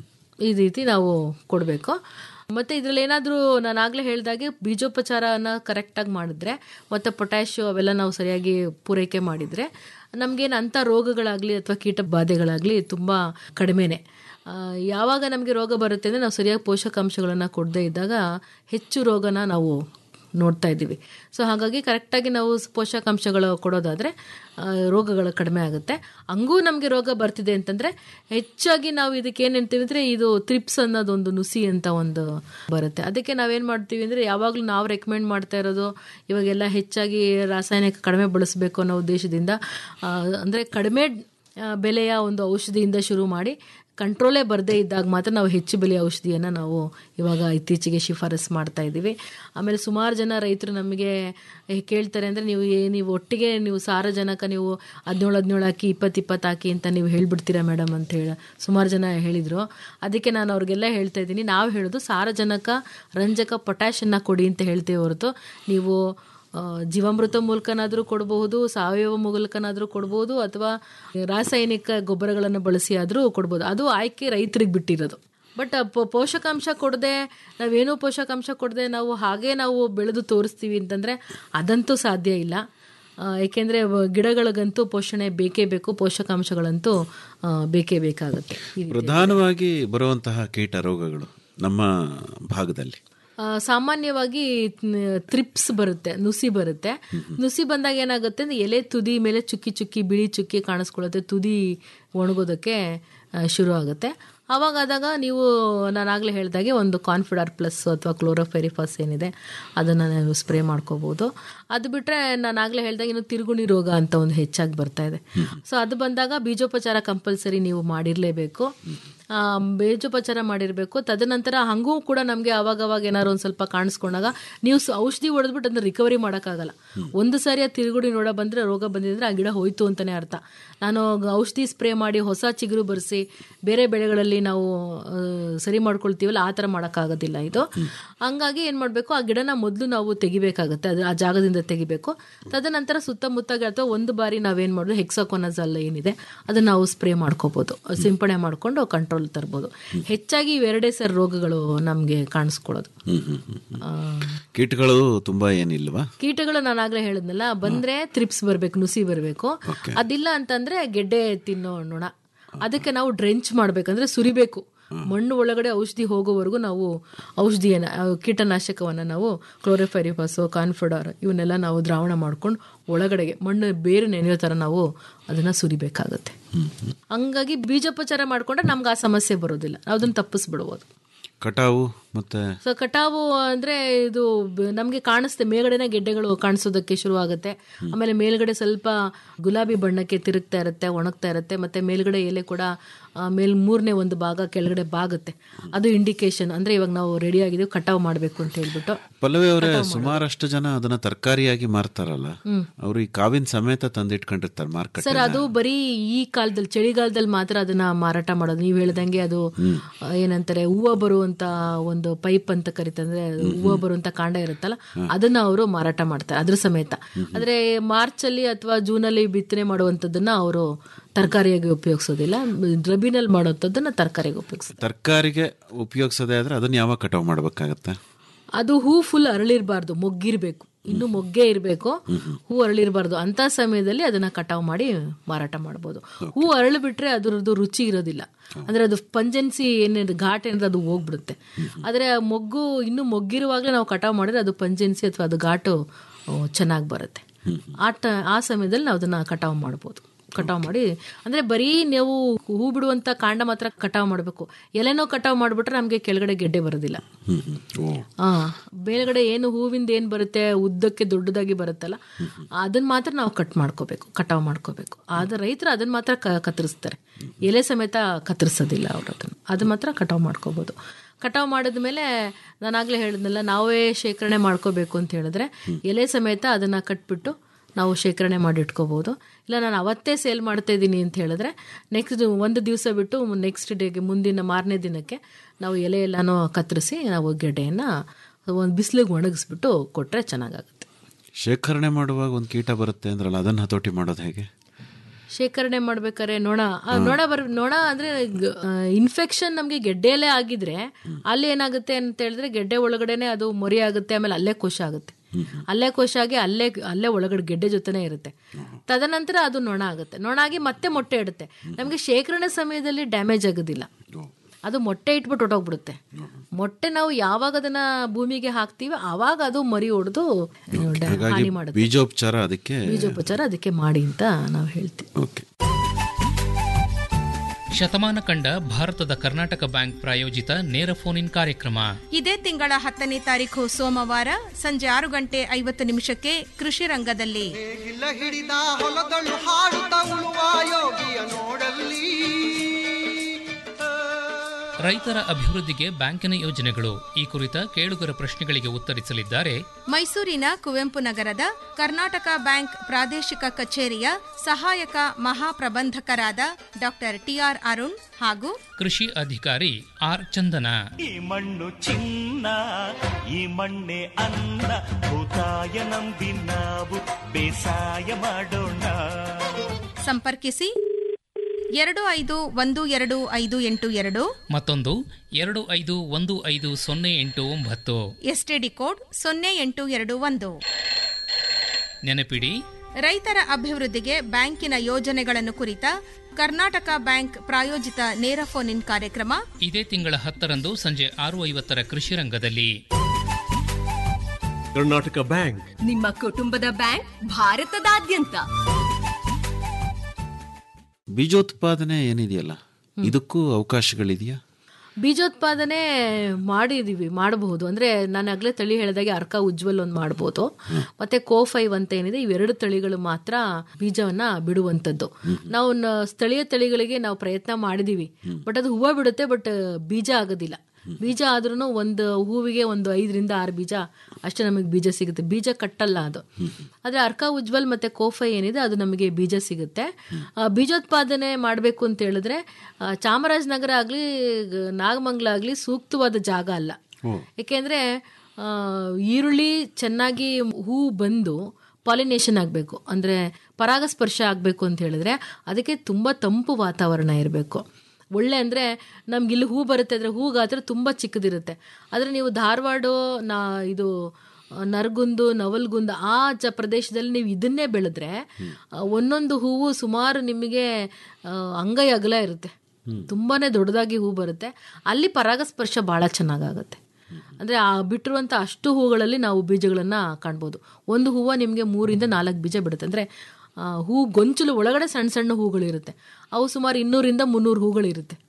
ಈ ರೀತಿ ನಾವು ಕೊಡಬೇಕು ಮತ್ತೆ ಇದ್ರಲ್ಲಿ ಏನಾದರೂ ನಾನು ಆಗಲೇ ಹೇಳ್ದಾಗೆ ಬೀಜೋಪಚಾರನ ಕರೆಕ್ಟಾಗಿ ಮಾಡಿದ್ರೆ ಮತ್ತು ಪೊಟ್ಯಾಶು ಅವೆಲ್ಲ ನಾವು ಸರಿಯಾಗಿ ಪೂರೈಕೆ ಮಾಡಿದರೆ ನಮಗೇನು ಅಂಥ ರೋಗಗಳಾಗಲಿ ಅಥವಾ ಕೀಟ ಬಾಧೆಗಳಾಗಲಿ ತುಂಬ ಕಡಿಮೆನೆ ಆ, ಯಾವಾಗ ನಮಗೆ ರೋಗ ಬರುತ್ತೆ ಅಂದರೆ ನಾವು ಸರಿಯಾಗಿ ಪೋಷಕಾಂಶಗಳನ್ನು ಕೊಡದೇ ಇದ್ದಾಗ ಹೆಚ್ಚು ರೋಗನ ನಾವು ನೋಡ್ತಾ ಇದ್ದೀವಿ ಸೊ ಹಾಗಾಗಿ ಕರೆಕ್ಟಾಗಿ ನಾವು ಸ್- ಪೋಷಕಾಂಶಗಳು ಕೊಡೋದಾದರೆ ರೋಗಗಳು ಕಡಿಮೆ ಆಗುತ್ತೆ ಹಂಗೂ ನಮಗೆ ರೋಗ ಬರ್ತಿದೆ ಅಂತಂದರೆ ಹೆಚ್ಚಾಗಿ ನಾವು ಇದಕ್ಕೆ ಏನು ಹೇಳ್ತೀವಿ ಅಂದರೆ ಇದು ತ್ರಿಪ್ಸ್ ಅನ್ನೋದೊಂದು ನುಸಿ ಅಂತ ಒಂದು ಬರುತ್ತೆ ಅದಕ್ಕೆ ನಾವೇನು ಮಾಡ್ತೀವಿ ಅಂದರೆ ಯಾವಾಗಲೂ ನಾವು ರೆಕಮೆಂಡ್ ಮಾಡ್ತಾ ಇರೋದು ಇವಾಗೆಲ್ಲ ಹೆಚ್ಚಾಗಿ ರಾಸಾಯನಿಕ ಕಡಿಮೆ ಬಳಸಬೇಕು ಅನ್ನೋ ಉದ್ದೇಶದಿಂದ ಅಂದರೆ ಕಡಿಮೆ ಆ, ಬೆಲೆಯ ಒಂದು ಔಷಧಿಯಿಂದ ಶುರು ಮಾಡಿ ಕಂಟ್ರೋಲೇ ಬರದೇ ಇದ್ದಾಗ ಮಾತ್ರ ನಾವು ಹೆಚ್ಚು ಬೆಲೆಯ ಔಷಧಿಯನ್ನು ನಾವು ಇವಾಗ ಇತ್ತೀಚೆಗೆ ಶಿಫಾರಸ್ ಮಾಡ್ತಾ ಇದ್ದೀವಿ ಆಮೇಲೆ ಸುಮಾರು ಜನ ರೈತರು ನಮಗೆ ಏ, ಕೇಳ್ತಾರೆ ಅಂದರೆ ನೀವು ಏ ನೀವು ಒಟ್ಟಿಗೆ ನೀವು ಸಾರಜನಕ ನೀವು ಹದಿನೇಳು ಹದಿನೇಳು ಹಾಕಿ ಇಪ್ಪತ್ತು ಇಪ್ಪತ್ತು ಹಾಕಿ ಅಂತ ನೀವು ಹೇಳ್ಬಿಡ್ತೀರಾ ಮೇಡಮ್ ಅಂತ ಹೇಳಿ ಸುಮಾರು ಜನ ಹೇಳಿದರು ಅದಕ್ಕೆ ನಾನು ಅವ್ರಿಗೆಲ್ಲ ಹೇಳ್ತಾ ಇದ್ದೀನಿ ನಾವು ಹೇಳೋದು ಸಾರಜನಕ ರಂಜಕ ಪೊಟ್ಯಾಷನ್ನ ಕೊಡಿ ಅಂತ ಹೇಳ್ತೀವಿ ಹೊರತು ನೀವು ಆ, ಜೀವಾಮೃತ ಮೂಲಕನಾದರೂ ಕೊಡಬಹುದು ಸಾವಯವ ಮೂಲಕನಾದರೂ ಕೊಡ್ಬೋದು ಅಥವಾ ರಾಸಾಯನಿಕ ಗೊಬ್ಬರಗಳನ್ನು ಬಳಸಿ ಆದರೂ ಕೊಡ್ಬೋದು ಅದು ಆಯ್ಕೆ ರೈತರಿಗೆ ಬಿಟ್ಟಿರೋದು ಬಟ್ ಪೋಷಕಾಂಶ ಕೊಡದೆ ನಾವೇನೂ ಪೋಷಕಾಂಶ ಕೊಡದೆ ನಾವು ಹಾಗೆ ನಾವು ಬೆಳೆದು ತೋರಿಸ್ತೀವಿ ಅಂತಂದರೆ ಅದಂತೂ ಸಾಧ್ಯ ಇಲ್ಲ ಆ, ಏಕೆಂದರೆ ವ- ಗಿಡಗಳಿಗಂತೂ ಪೋಷಣೆ ಬೇಕೇ ಬೇಕು ಪೋಷಕಾಂಶಗಳಂತೂ ಆ, ಬೇಕೇ ಬೇಕಾಗುತ್ತೆ ಈ ರೀತಿ. ಪ್ರಧಾನವಾಗಿ ಬರುವಂತಹ ಕೀಟ ರೋಗಗಳು ನಮ್ಮ ಭಾಗದಲ್ಲಿ ಆ, ಸಾಮಾನ್ಯವಾಗಿ ತ್ರಿಪ್ಸ್ ಬರುತ್ತೆ ನುಸಿ ಬರುತ್ತೆ ನುಸಿ ಬಂದಾಗ ಏನಾಗುತ್ತೆ ಅಂದ್ರೆ ಎಲೆ ತುದಿ ಮೇಲೆ ಚುಕ್ಕಿ ಚುಕ್ಕಿ ಬಿಳಿ ಚುಕ್ಕಿ ಕಾಣಿಸ್ಕೊಳ್ಳುತ್ತೆ ತುದಿ ಒಣಗೋದಕ್ಕೆ ಆ, ಶುರು ಆಗುತ್ತೆ ಆವಾಗ ಆದಾಗ ನೀವು ನಾನು ಆಗಲೇ ಹೇಳಿದಾಗೆ ಒಂದು ಕಾನ್ಫಿಡರ್ ಪ್ಲಸ್ ಅಥವಾ ಕ್ಲೋರೋಫೆರಿಫಾಸ್ ಏನಿದೆ ಅದನ್ನು ನೀವು ಸ್ಪ್ರೇ ಮಾಡ್ಕೋಬೋದು ಅದು ಬಿಟ್ಟರೆ ನಾನು ಆಗಲೇ ಹೇಳಿದಾಗ ಇನ್ನು ತಿರುಗುಣಿ ರೋಗ ಅಂತ ಒಂದು ಹೆಚ್ಚಾಗಿ ಬರ್ತಾ ಇದೆ ಸೊ ಅದು ಬಂದಾಗ ಬೀಜೋಪಚಾರ ಕಂಪಲ್ಸರಿ ನೀವು ಮಾಡಿರಲೇಬೇಕು ಆ, ಬೀಜೋಪಚಾರ ಮಾಡಿರಬೇಕು ತದನಂತರ ಹಂಗೂ ಕೂಡ ನಮಗೆ ಅವಾಗ ಅವಾಗ ಏನಾದ್ರು ಒಂದು ಸ್ವಲ್ಪ ಕಾಣಿಸ್ಕೊಂಡಾಗ ನೀವು ಸ- ಔಷಧಿ ಹೊಡೆದ್ಬಿಟ್ಟು ಅದನ್ನ ರಿಕವರಿ ಮಾಡೋಕ್ಕಾಗಲ್ಲ ಒಂದು ಸಾರಿ ಆ ತಿರುಗುಡಿ ನೋಡ ಬಂದರೆ ರೋಗ ಬಂದಿದ್ರೆ ಆ ಗಿಡ ಹೋಯ್ತು ಅಂತಲೇ ಅರ್ಥ ನಾನು ಗ- ಔಷಧಿ ಸ್ಪ್ರೇ ಮಾಡಿ ಹೊಸ ಚಿಗುರು ಬರೆಸಿ ಬೇರೆ ಬೆಳೆಗಳಲ್ಲಿ ನಾವು ಆ, ಸರಿ ಮಾಡ್ಕೊಳ್ತೀವಲ್ಲ ಆ ಥರ ಮಾಡೋಕ್ಕಾಗೋದಿಲ್ಲ ಇದು ಹಂಗಾಗಿ ಏನು ಮಾಡಬೇಕು ಆ ಗಿಡನ ಮೊದಲು ನಾವು ತೆಗಿಬೇಕಾಗುತ್ತೆ ಅದು ಆ ಜಾಗದಿಂದ ತೆಗಿಬೇಕು ತದನಂತರ ಸುತ್ತಮುತ್ತ ಅಥವಾ ಒಂದು ಬಾರಿ ನಾವೇನು ಮಾಡೋದು ಹೆಕ್ಸಾಕೊನಜಲ್ ಏನಿದೆ ಅದನ್ನ ನಾವು ಸ್ಪ್ರೇ ಮಾಡ್ಕೋಬೋದು ಸಿಂಪಡಣೆ ಮಾಡಿಕೊಂಡು ಕಂಟ್ರೋಲ್ ತರ್ಬೋದು ಹೆಚ್ಚಾಗಿ ಇವೆರಡೇ ಸರ್ ರೋಗಗಳು ನಮಗೆ ಕಾಣಿಸ್ಕೊಳ್ಳೋದು ಹ್ಮ್ ಹ್ಮ್ ಹ್ಮ್ ಹ್ಮ್. ಕೀಟಗಳು ತುಂಬಾ ಏನಿಲ್ವಾ ಕೀಟಗಳು ನಾನು ಆಗ್ಲೇ ಹೇಳಿದ್ನಲ್ಲ ಬಂದ್ರೆ ತ್ರಿಪ್ಸ್ ಬರ್ಬೇಕು ನುಸಿ ಬರ್ಬೇಕು ಅದಿಲ್ಲ ಅಂತಂದ್ರೆ ಗೆಡ್ಡೆ ತಿನ್ನೋ ನೊಣ ಅದಕ್ಕೆ ನಾವು ಡ್ರೆಂಚ್ ಮಾಡ್ಬೇಕಂದ್ರೆ ಸುರಿಬೇಕು ಮಣ್ಣು ಒಳಗಡೆ ಔಷಧಿ ಹೋಗೋವರೆಗೂ ನಾವು ಔಷಧಿಯನ್ನ ಆ, ಕೀಟನಾಶಕವನ್ನ ನಾವು ಕ್ಲೋರಿಫೈರಿಫಾಸು ಕಾನ್ಫಿಡರ್ ಇವನ್ನೆಲ್ಲ ನಾವು ದ್ರಾವಣ ಮಾಡ್ಕೊಂಡು ಒಳಗಡೆಗೆ ಮಣ್ಣು ಬೇರೆ ನೆನೆಯೋ ಥರ ನಾವು ಅದನ್ನ ಸುರಿಬೇಕಾಗತ್ತೆ ಹಂಗಾಗಿ ಬೀಜೋಪಚಾರ ಮಾಡ್ಕೊಂಡ್ರೆ ನಮ್ಗೆ ಆ ಸಮಸ್ಯೆ ಬರೋದಿಲ್ಲ ನಾವು ಅದನ್ನ ತಪ್ಪಿಸ್ಬಿಡ್ಬೋದು ಕಟಾವು ಮತ್ತೆ ಸೊ ಕಟಾವು ಅಂದ್ರೆ ಇದು ಬ- ನಮ್ಗೆ ಕಾಣಿಸುತ್ತೆ ಮೇಲ್ಗಡೆನೆ ಗೆಡ್ಡೆಗಳು ಕಾಣಿಸೋದಕ್ಕೆ ಶುರು ಆಗುತ್ತೆ ಆಮೇಲೆ ಮೇಲ್ಗಡೆ ಸ್ವಲ್ಪ ಗುಲಾಬಿ ಬಣ್ಣಕ್ಕೆ ತಿರುಗ್ತಾ ಇರುತ್ತೆ ಒಣಗ್ತಾ ಇರುತ್ತೆ ಮತ್ತೆ ಮೇಲ್ಗಡೆ ಎಲೆ ಕೂಡ ಆ, ಮೇಲ್ ಮೂರನೇ ಒಂದು ಭಾಗ ಕೆಳಗಡೆ ಬಾಗುತ್ತೆ ಅದು ಇಂಡಿಕೇಶನ್ ಅಂದ್ರೆ ಇವಾಗ ನಾವು ರೆಡಿ ಆಗಿದ್ದೀವಿ ಕಟಾವು ಮಾಡಬೇಕು ಅಂತ ಹೇಳ್ಬಿಟ್ಟು ಪಲ್ಲವಿ ಅವರೇ ಸುಮಾರಷ್ಟು ಜನ ಅದನ್ನ ತರಕಾರಿಯಾಗಿ ಮಾರ್ತಾರಲ್ಲ ಅವ್ರು ಈ ಕಾವಿನ ಸಮೇತ ತಂದಿಟ್ಕೊಂಡಿರ್ತಾರೆ ಮಾರ್ಕೆಟ್ ಸರ್ ಅದು ಬರೀ ಈ ಕಾಲದಲ್ಲಿ ಚಳಿಗಾಲದಲ್ಲಿ ಮಾತ್ರ ಅದನ್ನ ಮಾರಾಟ ಮಾಡೋದು ನೀವು ಹೇಳ್ದಂಗೆ ಅದು ಆ, ಏನಂತಾರೆ ಹೂವು ಬರುವಂತ ಒಂದು ಪೈಪ್ ಅಂತ ಕರಿತಾರೆ ಅಂದ್ರೆ ಅದು ಹೂವು ಬರುವಂತ ಕಾಂಡ ಇರುತ್ತಲ್ಲ ಅದನ್ನ ಅವರು ಮಾರಾಟ ಮಾಡ್ತಾರೆ ಅದ್ರ ಸಮೇತ ಆದ್ರೆ ಮಾರ್ಚ್ ಅಲ್ಲಿ ಅಥವಾ ಜೂನ್ ಅಲ್ಲಿ ಬಿತ್ತನೆ ಮಾಡುವಂತದ್ದನ್ನ ಅವರು ತರಕಾರಿಯಾಗಿ ಉಪಯೋಗಿಸೋದಿಲ್ಲ ರಬಿನಲ್ಲಿ ಮಾಡುವಂಥದ್ದನ್ನ ತರಕಾರಿಗೆ ಉಪಯೋಗಿಸ್ತಾರೆ ತರಕಾರಿಗೆ ಉಪಯೋಗಿಸೋದೇ ಆದ್ರೆ ಅದನ್ನ ಯಾವಾಗ ಕಟಾವ್ ಮಾಡ್ಬೇಕಾಗತ್ತೆ ಅದು ಹೂ ಫುಲ್ ಅರಳಿರಬಾರ್ದು ಮೊಗ್ಗಿರ್ಬೇಕು ಇನ್ನು ಮೊಗ್ಗೆ ಇರಬೇಕು ಹೂ ಅರಳಿರಬಾರ್ದು ಅಂತ ಸಮಯದಲ್ಲಿ ಅದನ್ನ ಕಟಾವು ಮಾಡಿ ಮಾರಾಟ ಮಾಡ್ಬೋದು ಹೂ ಅರಳು ಬಿಟ್ರೆ ಅದರದ್ದು ರುಚಿ ಇರೋದಿಲ್ಲ ಅಂದ್ರೆ ಅದು ಪಂಜೆನ್ಸಿ ಏನಿದೆ ಘಾಟ್ ಏನಿದೆ ಅದು ಹೋಗ್ಬಿಡುತ್ತೆ ಆದ್ರೆ ಆ ಮೊಗ್ಗು ಇನ್ನು ಮೊಗ್ಗಿರುವಾಗಲೇ ನಾವು ಕಟಾವು ಮಾಡಿದ್ರೆ ಅದು ಪಂಜೆನ್ಸಿ ಅಥವಾ ಅದು ಘಾಟು ಚೆನ್ನಾಗಿ ಬರುತ್ತೆ ಆ ಟ ಆ ಸಮಯದಲ್ಲಿ ನಾವು ಅದನ್ನ ಕಟಾವು ಮಾಡ್ಬೋದು ಕಟಾವು ಮಾಡಿ ಅಂದ್ರೆ ಬರೀ ನೀವು ಹೂ ಬಿಡುವಂತ ಕಾಂಡ ಮಾತ್ರ ಕಟಾವು ಮಾಡಬೇಕು ಎಲೆನೋ ಕಟಾವು ಮಾಡಿಬಿಟ್ರೆ ನಮಗೆ ಕೆಳಗಡೆ ಗೆಡ್ಡೆ ಬರೋದಿಲ್ಲ ಆ ಮೇಲ್ಗಡೆ ಏನು ಹೂವಿಂದ ಏನು ಬರುತ್ತೆ ಉದ್ದಕ್ಕೆ ದೊಡ್ಡದಾಗಿ ಬರುತ್ತಲ್ಲ ಅದನ್ನ ಮಾತ್ರ ನಾವು ಕಟ್ ಮಾಡ್ಕೋಬೇಕು ಕಟಾವು ಮಾಡ್ಕೋಬೇಕು ಆದ್ರೆ ರೈತರು ಅದನ್ನ ಮಾತ್ರ ಕ- ಕತ್ತರಿಸ್ತಾರೆ ಎಲೆ ಸಮೇತ ಕತ್ತರಿಸೋದಿಲ್ಲ ಅವ್ರು ಅದನ್ನ ಅದು ಮಾತ್ರ ಕಟಾವು ಮಾಡ್ಕೋಬೋದು ಕಟಾವು ಮಾಡಿದ್ಮೇಲೆ ನಾನಾಗಲೇ ಹೇಳಿದ್ನಲ್ಲ ನಾವೇ ಶೇಖರಣೆ ಮಾಡ್ಕೋಬೇಕು ಅಂತ ಹೇಳಿದ್ರೆ ಎಲೆ ಸಮೇತ ಅದನ್ನ ಕಟ್ಬಿಟ್ಟು ನಾವು ಶೇಖರಣೆ ಮಾಡಿ ಇಟ್ಕೋಬೋದು ಇಲ್ಲ ನಾನು ಅವತ್ತೇ ಸೇಲ್ ಮಾಡ್ತಾ ಇದ್ದೀನಿ ಅಂತ ಹೇಳಿದ್ರೆ ನೆಕ್ಸ್ಟ್ ಒಂದು ದಿವಸ ಬಿಟ್ಟು ನೆಕ್ಸ್ಟ್ ಡೇಗೆ ಮುಂದಿನ ಮಾರನೇ ದಿನಕ್ಕೆ ನಾವು ಎಲೆ ಎಲ್ಲನೂ ಕತ್ತರಿಸಿ ನಾವು ಗೆಡ್ಡೆಯನ್ನು ಒಂದು ಬಿಸಿಲಿಗೆ ಒಣಗಿಸ್ಬಿಟ್ಟು ಕೊಟ್ಟರೆ ಚೆನ್ನಾಗಾಗುತ್ತೆ ಶೇಖರಣೆ ಮಾಡುವಾಗ ಒಂದು ಕೀಟ ಬರುತ್ತೆ ಅಂದ್ರಲ್ಲ ಅದನ್ನ ಹತೋಟಿ ಮಾಡೋದು ಹೇಗೆ ಶೇಖರಣೆ ಮಾಡ್ಬೇಕಾದ್ರೆ ನೊಣ ಆ, ನೊಣ ಬರ್ ನೊಣ ಅಂದ್ರೆ ಇನ್ಫೆಕ್ಷನ್ ನಮಗೆ ಗೆಡ್ಡೆಯಲ್ಲೇ ಆಗಿದ್ರೆ ಅಲ್ಲಿ ಏನಾಗುತ್ತೆ ಅಂತ ಹೇಳಿದ್ರೆ ಗೆಡ್ಡೆ ಒಳಗಡೆನೆ ಅದು ಮೊರಿ ಆಗುತ್ತೆ ಆಮೇಲೆ ಅಲ್ಲೇ ಕೋಶ ಆಗುತ್ತೆ ಅಲ್ಲೇ ಕೋಶ ಆಗಿ ಅಲ್ಲೇ ಅಲ್ಲೇ ಒಳಗಡೆ ಗೆಡ್ಡೆ ಜೊತೆನೇ ಇರುತ್ತೆ ತದನಂತರ ಅದು ನೊಣ ಆಗುತ್ತೆ ನೊಣ ಆಗಿ ಮತ್ತೆ ಮೊಟ್ಟೆ ಇಡುತ್ತೆ ನಮಗೆ ಶೇಖರಣೆ ಸಮಯದಲ್ಲಿ ಡ್ಯಾಮೇಜ್ ಆಗೋದಿಲ್ಲ ಅದು ಮೊಟ್ಟೆ ಇಟ್ಬಿಟ್ಟು ಹೊಟ್ಟೋಗ್ಬಿಡುತ್ತೆ ಮೊಟ್ಟೆ ನಾವು ಯಾವಾಗ ಅದನ್ನ ಭೂಮಿಗೆ ಹಾಕ್ತೀವಿ ಆವಾಗ ಅದು ಮರಿ ಹೊಡೆದು ಹಾಗಾಗಿ ಹಾನಿ ಮಾಡುತ್ತೆ ಬೀಜೋಪಚಾರ ಅದಕ್ಕೆ ಬೀಜೋಪಚಾರ ಅದಕ್ಕೆ ಮಾಡಿ ಅಂತ ನಾವು ಹೇಳ್ತೀವಿ ಓಕೆ ಶತಮಾನ ಕಂಡ ಭಾರತದ ಕರ್ನಾಟಕ ಬ್ಯಾಂಕ್ ಪ್ರಾಯೋಜಿತ ನೇರ ಫೋನ್ ಇನ್ ಕಾರ್ಯಕ್ರಮ ಇದೇ ತಿಂಗಳ ಹತ್ತನೇ ತಾರೀಕು ಸೋಮವಾರ ಸಂಜೆ ಆರು ಗಂಟೆ ಐವತ್ತು ನಿಮಿಷಕ್ಕೆ ಕೃಷಿ ರಂಗದಲ್ಲಿ ಗಿಲ್ಲ ಹಿಡಿದ ಹೊಲದಳು ಹಾಡುತ್ತ ಉಳುವ ಯೋಗಿಯ ನೋಡಲ್ಲಿ ರೈತರ ಅಭಿವೃದ್ಧಿಗೆ ಬ್ಯಾಂಕಿನ ಯೋಜನೆಗಳು ಈ ಕುರಿತ ಕೇಳುಗರ ಪ್ರಶ್ನೆಗಳಿಗೆ ಉತ್ತರಿಸಲಿದ್ದಾರೆ ಮೈಸೂರಿನ ಕುವೆಂಪು ನಗರದ ಕರ್ನಾಟಕ ಬ್ಯಾಂಕ್ ಪ್ರಾದೇಶಿಕ ಕಚೇರಿಯ ಸಹಾಯಕ ಮಹಾಪ್ರಬಂಧಕರಾದ ಡಾಕ್ಟರ್ ಟಿಆರ್ ಅರುಣ್ ಹಾಗೂ ಕೃಷಿ ಅಧಿಕಾರಿ ಆರ್ ಚಂದನ ಈ ಮಣ್ಣು ಚಿನ್ನ ಈ ಮಣ್ಣೆ ಅನ್ನ ಭೂತಾಯ ನಂಬಿ ನಾವು ಬೇಸಾಯ ಮಾಡೋಣ ಸಂಪರ್ಕಿಸಿ ಎರಡು ಐದು ಒಂದು ಎರಡು ಐದು ಎಂಟು ಎರಡು ಮತ್ತೊಂದು ಎರಡು ಐದು ಒಂದು ಐದು ಸೊನ್ನೆ ಎಂಟು ಒಂಬತ್ತು ಎಸ್ಟಿಡಿ ಕೋಡ್ ಸೊನ್ನೆ ಎಂಟು ಎರಡು ಒಂದು ನೆನಪಿಡಿ ರೈತರ ಅಭಿವೃದ್ಧಿಗೆ ಬ್ಯಾಂಕಿನ ಯೋಜನೆಗಳನ್ನು ಕುರಿತ ಕರ್ನಾಟಕ ಬ್ಯಾಂಕ್ ಪ್ರಾಯೋಜಿತ ನೇರ ಫೋನ್ ಇನ್ ಕಾರ್ಯಕ್ರಮ ಇದೇ ತಿಂಗಳ ಹತ್ತರಂದು ಸಂಜೆ ಆರು ಐವತ್ತರ ಕೃಷಿ ರಂಗದಲ್ಲಿ ಕರ್ನಾಟಕ ಬ್ಯಾಂಕ್ ನಿಮ್ಮ ಕುಟುಂಬದ ಬ್ಯಾಂಕ್ ಭಾರತದಾದ್ಯಂತ ಬೀಜೋತ್ಪಾದನೆ ಏನಿದೆಯಲ್ಲ ಇದಕ್ಕೂ ಅವಕಾಶಗಳಿದೆಯಾ ಬೀಜೋತ್ಪಾದನೆ ಮಾಡಿದೀವಿ ಮಾಡಬಹುದು ಅಂದ್ರೆ ನಾನು ಆಗ್ಲೇ ತಳಿ ಹೇಳಿದಾಗೆ ಅರ್ಕ ಉಜ್ವಲ್ ಒಂದು ಮಾಡ್ಬೋದು ಮತ್ತೆ ಕೋ ಫೈವ್ ಅಂತ ಏನಿದೆ ಇವೆರಡು ತಳಿಗಳು ಮಾತ್ರ ಬೀಜವನ್ನ ಬಿಡುವಂಥದ್ದು ನಾವು ನ- ಸ್ಥಳೀಯ ತಳಿಗಳಿಗೆ ನಾವು ಪ್ರಯತ್ನ ಮಾಡಿದೀವಿ ಬಟ್ ಅದು ಹೂವು ಬಿಡುತ್ತೆ ಬಟ್ ಬೀಜ ಆಗೋದಿಲ್ಲ ಬೀಜ ಆದ್ರೂ ಒಂದು ಹೂವಿಗೆ ಒಂದು ಐದರಿಂದ ಆರು ಬೀಜ ಅಷ್ಟೇ ನಮಗೆ ಬೀಜ ಸಿಗುತ್ತೆ ಬೀಜ ಕಟ್ಟಲ್ಲ ಅದು ಆದ್ರೆ ಅರ್ಕ ಉಜ್ವಲ್ ಮತ್ತೆ ಕೋಫೈ ಏನಿದೆ ಅದು ನಮಗೆ ಬೀಜ ಸಿಗುತ್ತೆ ಆ, ಬೀಜೋತ್ಪಾದನೆ ಮಾಡಬೇಕು ಅಂತ ಹೇಳಿದ್ರೆ ಆ, ಚಾಮರಾಜನಗರ ಆಗಲಿ ನಾಗಮಂಗಲ ಆಗಲಿ ಸೂಕ್ತವಾದ ಜಾಗ ಅಲ್ಲ ಏಕೆಂದ್ರೆ ಆ, ಈರುಳ್ಳಿ ಚೆನ್ನಾಗಿ ಹೂ ಬಂದು ಪಾಲಿನೇಷನ್ ಆಗಬೇಕು ಅಂದರೆ ಪರಾಗಸ್ಪರ್ಶ ಆಗಬೇಕು ಅಂತ ಹೇಳಿದ್ರೆ ಅದಕ್ಕೆ ತುಂಬ ತಂಪು ವಾತಾವರಣ ಇರಬೇಕು ಒಳ್ಳೆ ಅಂದರೆ ನಮ್ಗೆ ಇಲ್ಲಿ ಹೂ ಬರುತ್ತೆ ಅಂದರೆ ಹೂ ಗಾತ್ರ ತುಂಬ ಚಿಕ್ಕದಿರುತ್ತೆ ಆದರೆ ನೀವು ಧಾರವಾಡ ನಾ ಇದು ಆ, ನರಗುಂದು ನವಲ್ಗುಂದ ಆ ಜ ಪ್ರದೇಶದಲ್ಲಿ ನೀವು ಇದನ್ನೇ ಬೆಳೆದ್ರೆ ಆ, ಒಂದೊಂದು ಹೂವು ಸುಮಾರು ನಿಮಗೆ ಆ, ಅಂಗೈ ಅಗಲ ಇರುತ್ತೆ ತುಂಬಾನೇ ದೊಡ್ಡದಾಗಿ ಹೂ ಬರುತ್ತೆ ಅಲ್ಲಿ ಪರಾಗಸ್ಪರ್ಶ ಭಾಳ ಚೆನ್ನಾಗಾಗುತ್ತೆ ಅಂದರೆ ಆ ಬಿಟ್ಟಿರುವಂಥ ಅಷ್ಟು ಹೂಗಳಲ್ಲಿ ನಾವು ಬೀಜಗಳನ್ನು ಕಾಣ್ಬೋದು ಒಂದು ಹೂವು ನಿಮಗೆ ಮೂರಿಂದ ನಾಲ್ಕು ಬೀಜ ಬಿಡುತ್ತೆ ಅಂದರೆ ಹೂ ಗೊಂಚಲು ಒಳಗಡೆ ಸಣ್ಣ ಸಣ್ಣ ಹೂಗಳಿರುತ್ತೆ ಅವು ಸುಮಾರು ಇನ್ನೂರಿಂದ ಮುನ್ನೂರು ಹೂಗಳಿರುತ್ತೆ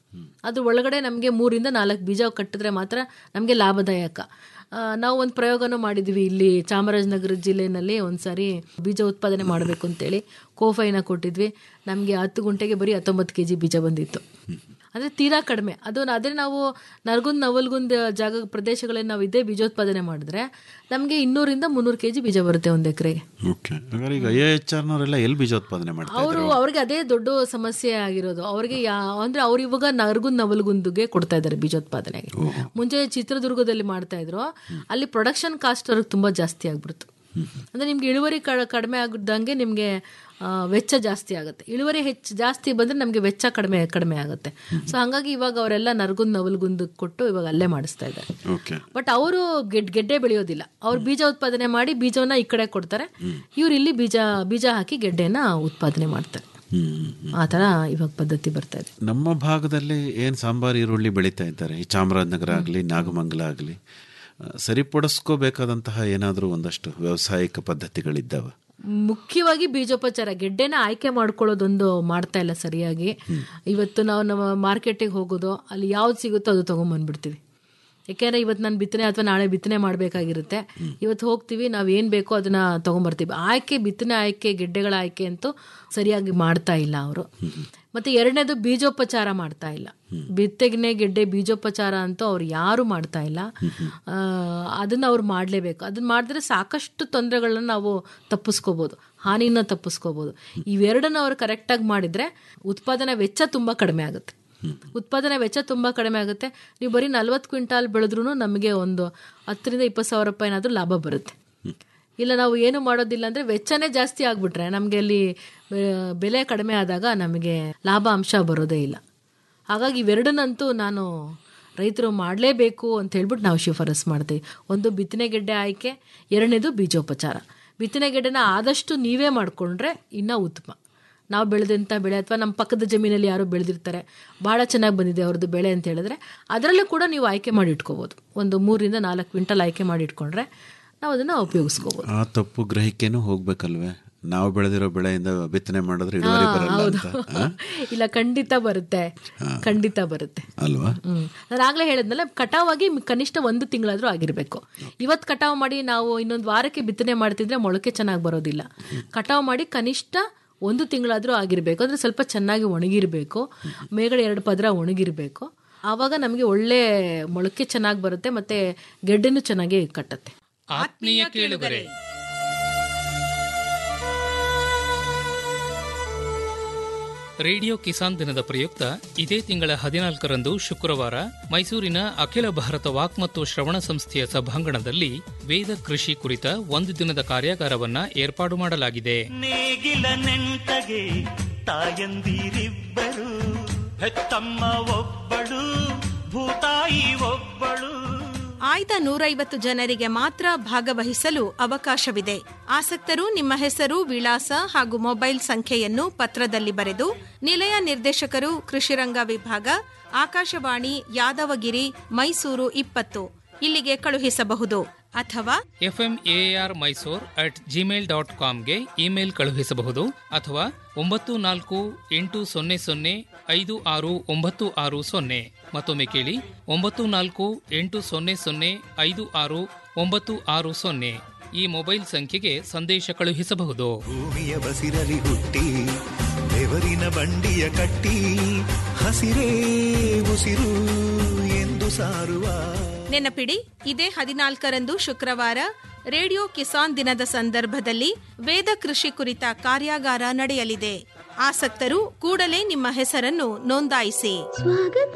ಅದು ಒಳಗಡೆ ನಮಗೆ ಮೂರಿಂದ ನಾಲ್ಕು ಬೀಜ ಕಟ್ಟಿದ್ರೆ ಮಾತ್ರ ನಮಗೆ ಲಾಭದಾಯಕ ಆ, ನಾವು ಒಂದು ಪ್ರಯೋಗನೂ ಮಾಡಿದ್ವಿ ಇಲ್ಲಿ ಚಾಮರಾಜನಗರ ಜಿಲ್ಲೆಯಲ್ಲಿ ಒಂದು ಸಾರಿ ಬೀಜ ಉತ್ಪಾದನೆ ಮಾಡಬೇಕು ಅಂತೇಳಿ ಕೋಫೈನ ಕೊಟ್ಟಿದ್ವಿ ನಮಗೆ ಹತ್ತು ಗುಂಟೆಗೆ ಬರೀ ಹತ್ತೊಂಬತ್ತು ಕೆ ಜಿ ಬೀಜ ಬಂದಿತ್ತು ಅಂದರೆ ತೀರಾ ಕಡಿಮೆ ಅದು ಅದೇ ನಾವು ನರಗುಂದ್ ನವಲ್ಗುಂದ್ ಜಾಗ ಪ್ರದೇಶಗಳಲ್ಲಿ ನಾವು ಇದೇ ಬೀಜೋತ್ಪಾದನೆ ಮಾಡಿದ್ರೆ ನಮಗೆ ಇನ್ನೂರಿಂದ ಮುನ್ನೂರು ಕೆ ಜಿ ಬೀಜ ಬರುತ್ತೆ ಒಂದು ಎಕರೆಗೆ ಓಕೆ ಹಾಗಾದ್ರೆ ಈಗ ಐ ಎಚ್ ಆರ್ನವರೆಲ್ಲ ಎಲ್ಲಿ ಬೀಜೋತ್ಪಾದನೆ ಮಾಡ್ತಾರೆ ಅವರು ಅವ್ರಿಗೆ ಅದೇ ದೊಡ್ಡ ಸಮಸ್ಯೆ ಆಗಿರೋದು ಅವ್ರಿಗೆ ಯಾ ಅಂದ್ರೆ ಅವ್ರು ಇವಾಗ ನರಗುಂದ್ ನವಲ್ಗುಂದ್ಗೆ ಕೊಡ್ತಾ ಇದ್ದಾರೆ ಬೀಜೋತ್ಪಾದನೆಗೆ ಮುಂಚೆ ಚಿತ್ರದುರ್ಗದಲ್ಲಿ ಮಾಡ್ತಾ ಇದ್ರು ಅಲ್ಲಿ ಪ್ರೊಡಕ್ಷನ್ ಕಾಸ್ಟ್ ಅವ್ರಿಗೆ ತುಂಬಾ ಜಾಸ್ತಿ ಆಗ್ಬಿಡ್ತು ಅಂದ್ರೆ ನಿಮ್ಗೆ ಇಳುವರಿ ಕ- ಕಡಿಮೆ ಆಗಿದ್ದಂಗೆ ನಿಮ್ಗೆ ಆ, ವೆಚ್ಚ ಜಾಸ್ತಿ ಆಗುತ್ತೆ ಇಳುವರಿ ಹೆಚ್ಚು ಜಾಸ್ತಿ ಬಂದ್ರೆ ನಮಗೆ ವೆಚ್ಚ ಕಡಿಮೆ ಕಡಿಮೆ ಆಗುತ್ತೆ ಸೊ ಹಂಗಾಗಿ ಇವಾಗ ಅವರೆಲ್ಲ ನರಗುಂದ್ ನವಲ್ಗುಂದ್ ಕೊಟ್ಟು ಇವಾಗ ಅಲ್ಲೇ ಮಾಡಿಸ್ತಾ ಇದ್ದಾರೆ ಓಕೆ ಬಟ್ ಅವರು ಗೆಡ್ ಗೆಡ್ಡೆ ಬೆಳೆಯೋದಿಲ್ಲ ಅವ್ರು ಬೀಜ ಉತ್ಪಾದನೆ ಮಾಡಿ ಬೀಜವನ್ನ ಈ ಕಡೆ ಕೊಡ್ತಾರೆ ಇವ್ರು ಇಲ್ಲಿ ಬೀಜ ಬೀಜ ಹಾಕಿ ಗೆಡ್ಡೆನ ಉತ್ಪಾದನೆ ಮಾಡ್ತಾರೆ ಆ ಥರ ಇವಾಗ ಪದ್ಧತಿ ಬರ್ತಾ ಇದೆ ನಮ್ಮ ಭಾಗದಲ್ಲಿ ಏನು ಸಾಂಬಾರು ಈರುಳ್ಳಿ ಬೆಳೀತಾ ಇದ್ದಾರೆ ಈ ಚಾಮರಾಜನಗರ ಆಗಲಿ ನಾಗಮಂಗಲ ಆಗಲಿ ಸರಿಪಡಿಸ್ಕೋಬೇಕಾದಂತಹ ಏನಾದರೂ ಒಂದಷ್ಟು ವ್ಯಾವಸಾಯಿಕ ಪದ್ಧತಿಗಳಿದ್ದಾವ ಮುಖ್ಯವಾಗಿ ಬೀಜೋಪಚಾರ ಗೆಡ್ಡೆನ ಆಯ್ಕೆ ಮಾಡ್ಕೊಳ್ಳೋದೊಂದು ಮಾಡ್ತಾ ಇಲ್ಲ ಸರಿಯಾಗಿ ಇವತ್ತು ನಾವು ನಮ್ಮ ಮಾರ್ಕೆಟಿಗೆ ಹೋಗೋದು ಅಲ್ಲಿ ಯಾವ್ದು ಸಿಗುತ್ತೋ ಅದು ತೊಗೊಂಬಂದ್ಬಿಡ್ತೀವಿ ಯಾಕೆಂದ್ರೆ ಇವತ್ತು ನಾನು ಬಿತ್ತನೆ ಅಥವಾ ನಾಳೆ ಬಿತ್ತನೆ ಮಾಡಬೇಕಾಗಿರುತ್ತೆ ಇವತ್ತು ಹೋಗ್ತೀವಿ ನಾವು ಏನು ಬೇಕೋ ಅದನ್ನ ತೊಗೊಂಬರ್ತೀವಿ ಆಯ್ಕೆ ಬಿತ್ತನೆ ಆಯ್ಕೆ ಗೆಡ್ಡೆಗಳ ಆಯ್ಕೆ ಅಂತೂ ಸರಿಯಾಗಿ ಮಾಡ್ತಾ ಇಲ್ಲ ಅವರು ಮತ್ತೆ ಎರಡನೇದು ಬೀಜೋಪಚಾರ ಮಾಡ್ತಾ ಇಲ್ಲ ಬಿತ್ತೆಗೆ ಗೆಡ್ಡೆ ಬೀಜೋಪಚಾರ ಅಂತೂ ಅವ್ರು ಯಾರು ಮಾಡ್ತಾ ಇಲ್ಲ ಆ, ಅದನ್ನ ಅವ್ರು ಮಾಡಲೇಬೇಕು ಅದನ್ನ ಮಾಡಿದ್ರೆ ಸಾಕಷ್ಟು ತೊಂದರೆಗಳನ್ನ ನಾವು ತಪ್ಪಿಸ್ಕೋಬೋದು ಹಾನಿನ ತಪ್ಪಿಸ್ಕೋಬೋದು ಇವೆರಡನ್ನ ಅವ್ರು ಕರೆಕ್ಟಾಗಿ ಮಾಡಿದ್ರೆ ಉತ್ಪಾದನಾ ವೆಚ್ಚ ತುಂಬ ಕಡಿಮೆ ಆಗುತ್ತೆ ಉತ್ಪಾದನಾ ವೆಚ್ಚ ತುಂಬ ಕಡಿಮೆ ಆಗುತ್ತೆ ನೀವು ಬರೀ ನಲ್ವತ್ತು ಕ್ವಿಂಟಾಲ್ ಬೆಳೆದ್ರೂ ನಮಗೆ ಒಂದು ಹತ್ತರಿಂದ ಇಪ್ಪತ್ತು ಸಾವಿರ ರೂಪಾಯಿ ಏನಾದರೂ ಲಾಭ ಬರುತ್ತೆ ಇಲ್ಲ ನಾವು ಏನು ಮಾಡೋದಿಲ್ಲ ಅಂದರೆ ವೆಚ್ಚನೇ ಜಾಸ್ತಿ ಆಗಿಬಿಟ್ರೆ ನಮಗೆ ಅಲ್ಲಿ ಬೆ- ಬೆಲೆ ಕಡಿಮೆ ಆದಾಗ ನಮಗೆ ಲಾಭ ಅಂಶ ಬರೋದೇ ಇಲ್ಲ ಹಾಗಾಗಿ ಇವೆರಡನ್ನಂತೂ ನಾನು ರೈತರು ಮಾಡಲೇಬೇಕು ಅಂತ ಹೇಳ್ಬಿಟ್ಟು ನಾವು ಶಿಫಾರಸ್ ಮಾಡ್ತೀವಿ ಒಂದು ಬಿತ್ತನೆ ಗೆಡ್ಡೆ ಆಯ್ಕೆ ಎರಡನೇದು ಬೀಜೋಪಚಾರ ಬಿತ್ತನೆ ಗೆಡ್ಡೆನ ಆದಷ್ಟು ನೀವೇ ಮಾಡಿಕೊಂಡ್ರೆ ಇನ್ನೂ ಉತ್ತಮ ನಾವು ಬೆಳೆದಂಥ ಬೆಳೆ ಅಥವಾ ನಮ್ಮ ಪಕ್ಕದ ಜಮೀನಲ್ಲಿ ಯಾರೋ ಬೆಳೆದಿರ್ತಾರೆ ಭಾಳ ಚೆನ್ನಾಗಿ ಬಂದಿದೆ ಅವ್ರದ್ದು ಬೆಳೆ ಅಂತ ಹೇಳಿದ್ರೆ ಅದರಲ್ಲೂ ಕೂಡ ನೀವು ಆಯ್ಕೆ ಮಾಡಿ ಇಟ್ಕೋಬೋದು ಒಂದು ಮೂರಿಂದ ನಾಲ್ಕು ಕ್ವಿಂಟಲ್ ಆಯ್ಕೆ ಮಾಡಿ ಇಟ್ಕೊಂಡ್ರೆ ನಾವು ಅದನ್ನು ಉಪಯೋಗಿಸ್ಕೋಬೋದು ಆ ತಪ್ಪು ಗ್ರಹಿಕೆನೂ ಹೋಗ್ಬೇಕಲ್ವೇ ನಾವು ಬೆಳೆದಿರೋ ಬೆಳೆಯಿಂದ ಬಿತ್ತನೆ ಮಾಡಿದ್ರೆ ಇಳುವರಿ ಹಾ, ಬರಲ್ಲ ಹೌದು ಅಂತ ಆ? ಇಲ್ಲ ಖಂಡಿತ ಬರುತ್ತೆ ಖಂಡಿತ ಬರುತ್ತೆ ಅಲ್ವಾ ಹ್ಮ್ ನಾನು ಆಗ್ಲೇ ಹೇಳಿದ್ನಲ್ಲ ಕಟಾವಾಗಿ ಮ್- ಕನಿಷ್ಠ ಒಂದು ತಿಂಗಳಾದ್ರೂ ಆಗಿರ್ಬೇಕು ಇವತ್ತು ಕಟಾವು ಮಾಡಿ ನಾವು ಇನ್ನೊಂದು ವಾರಕ್ಕೆ ಬಿತ್ತನೆ ಮಾಡ್ತಿದ್ರೆ ಮೊಳಕೆ ಚೆನ್ನಾಗಿ ಬರೋದಿಲ್ಲ ಕಟಾವು ಮಾಡಿ ಕನಿಷ್ಠ ಒಂದು ತಿಂಗಳಾದ್ರೂ ಆಗಿರ್ಬೇಕು ಅಂದ್ರೆ ಸ್ವಲ್ಪ ಚೆನ್ನಾಗಿ ಒಣಗಿರ್ಬೇಕು ಮೇಗಡೆ ಎರಡು ಪದರ ಒಣಗಿರ್ಬೇಕು ಆವಾಗ ನಮಗೆ ಒಳ್ಳೆ ಮೊಳಕೆ ಚೆನ್ನಾಗಿ ಬರುತ್ತೆ ಮತ್ತೆ ಗೆಡ್ಡೆನೂ ಚೆನ್ನಾಗಿ ಕಟ್ಟತ್ತೆ ಆತ್ಮೀಯ ಕೇಳುಗರೆ ರೇಡಿಯೋ ಕಿಸಾನ್ ದಿನದ ಪ್ರಯುಕ್ತ ಇದೇ ತಿಂಗಳ ಹದಿನಾಲ್ಕರಂದು ಶುಕ್ರವಾರ ಮೈಸೂರಿನ ಅಖಿಲ ಭಾರತ ವಾಕ್ ಮತ್ತು ಶ್ರವಣ ಸಂಸ್ಥೆಯ ಸಭಾಂಗಣದಲ್ಲಿ ವೇದ ಕೃಷಿ ಕುರಿತ ಒಂದು ದಿನದ ಕಾರ್ಯಾಗಾರವನ್ನ ಏರ್ಪಾಡು ಮಾಡಲಾಗಿದೆ ನೇಗಿಲ ನೆಂಟಗೆ ತಾಯಂದಿರಿಬ್ಬರು ಹೆತ್ತಮ್ಮ ಒಬ್ಬಳು ಭೂತಾಯಿ ಒಬ್ಬಳು ಆಯ್ದ ನೂರೈವತ್ತು ಜನರಿಗೆ ಮಾತ್ರ ಭಾಗವಹಿಸಲು ಅವಕಾಶವಿದೆ ಆಸಕ್ತರು ನಿಮ್ಮ ಹೆಸರು ವಿಳಾಸ ಹಾಗೂ ಮೊಬೈಲ್ ಸಂಖ್ಯೆಯನ್ನು ಪತ್ರದಲ್ಲಿ ಬರೆದು ನಿಲಯ ನಿರ್ದೇಶಕರು ಕೃಷಿರಂಗ ವಿಭಾಗ ಆಕಾಶವಾಣಿ ಯಾದವಗಿರಿ ಮೈಸೂರು ಇಪ್ಪತ್ತು ಇಲ್ಲಿಗೆ ಕಳುಹಿಸಬಹುದು ಅಥವಾ FM AR Mysore at Gmail dot ಕಾಮ್ಗೆ ಇಮೇಲ್ ಕಳುಹಿಸಬಹುದು ಅಥವಾ ಒಂಬತ್ತು ನಾಲ್ಕು ಎಂಟು ಸೊನ್ನೆ ಸೊನ್ನೆ ಐದು ಆರು ಒಂಬತ್ತು ಆರು ಸೊನ್ನೆ ಮತ್ತೊಮ್ಮೆ ಕೇಳಿ ಒಂಬತ್ತು ನಾಲ್ಕು ಎಂಟು ಸೊನ್ನೆ ಸೊನ್ನೆ ಐದು ಆರು ಒಂಬತ್ತು ಆರು ಸೊನ್ನೆ ಈ ಮೊಬೈಲ್ ಸಂಖ್ಯೆಗೆ ಸಂದೇಶ ಕಳುಹಿಸಬಹುದು ಭೂಮಿಯ ಬಸಿರಲಿ ಹುಟ್ಟಿ ಬೆವರಿನ ಬಂಡಿಯ ಕಟ್ಟಿ ಹಸಿರೇ ಉಸಿರು ಎಂದು ಸಾರುವ ನೆನಪಿಡಿ ಇದೇ ಹದಿನಾಲ್ಕರಂದು ಶುಕ್ರವಾರ ರೇಡಿಯೋ ಕಿಸಾನ್ ದಿನದ ಸಂದರ್ಭದಲ್ಲಿ ವೇದ ಕೃಷಿ ಕುರಿತ ಕಾರ್ಯಾಗಾರ ನಡೆಯಲಿದೆ ಆಸಕ್ತರು ಕೂಡಲೇ ನಿಮ್ಮ ಹೆಸರನ್ನು ನೋಂದಾಯಿಸಿ ಸ್ವಾಗತ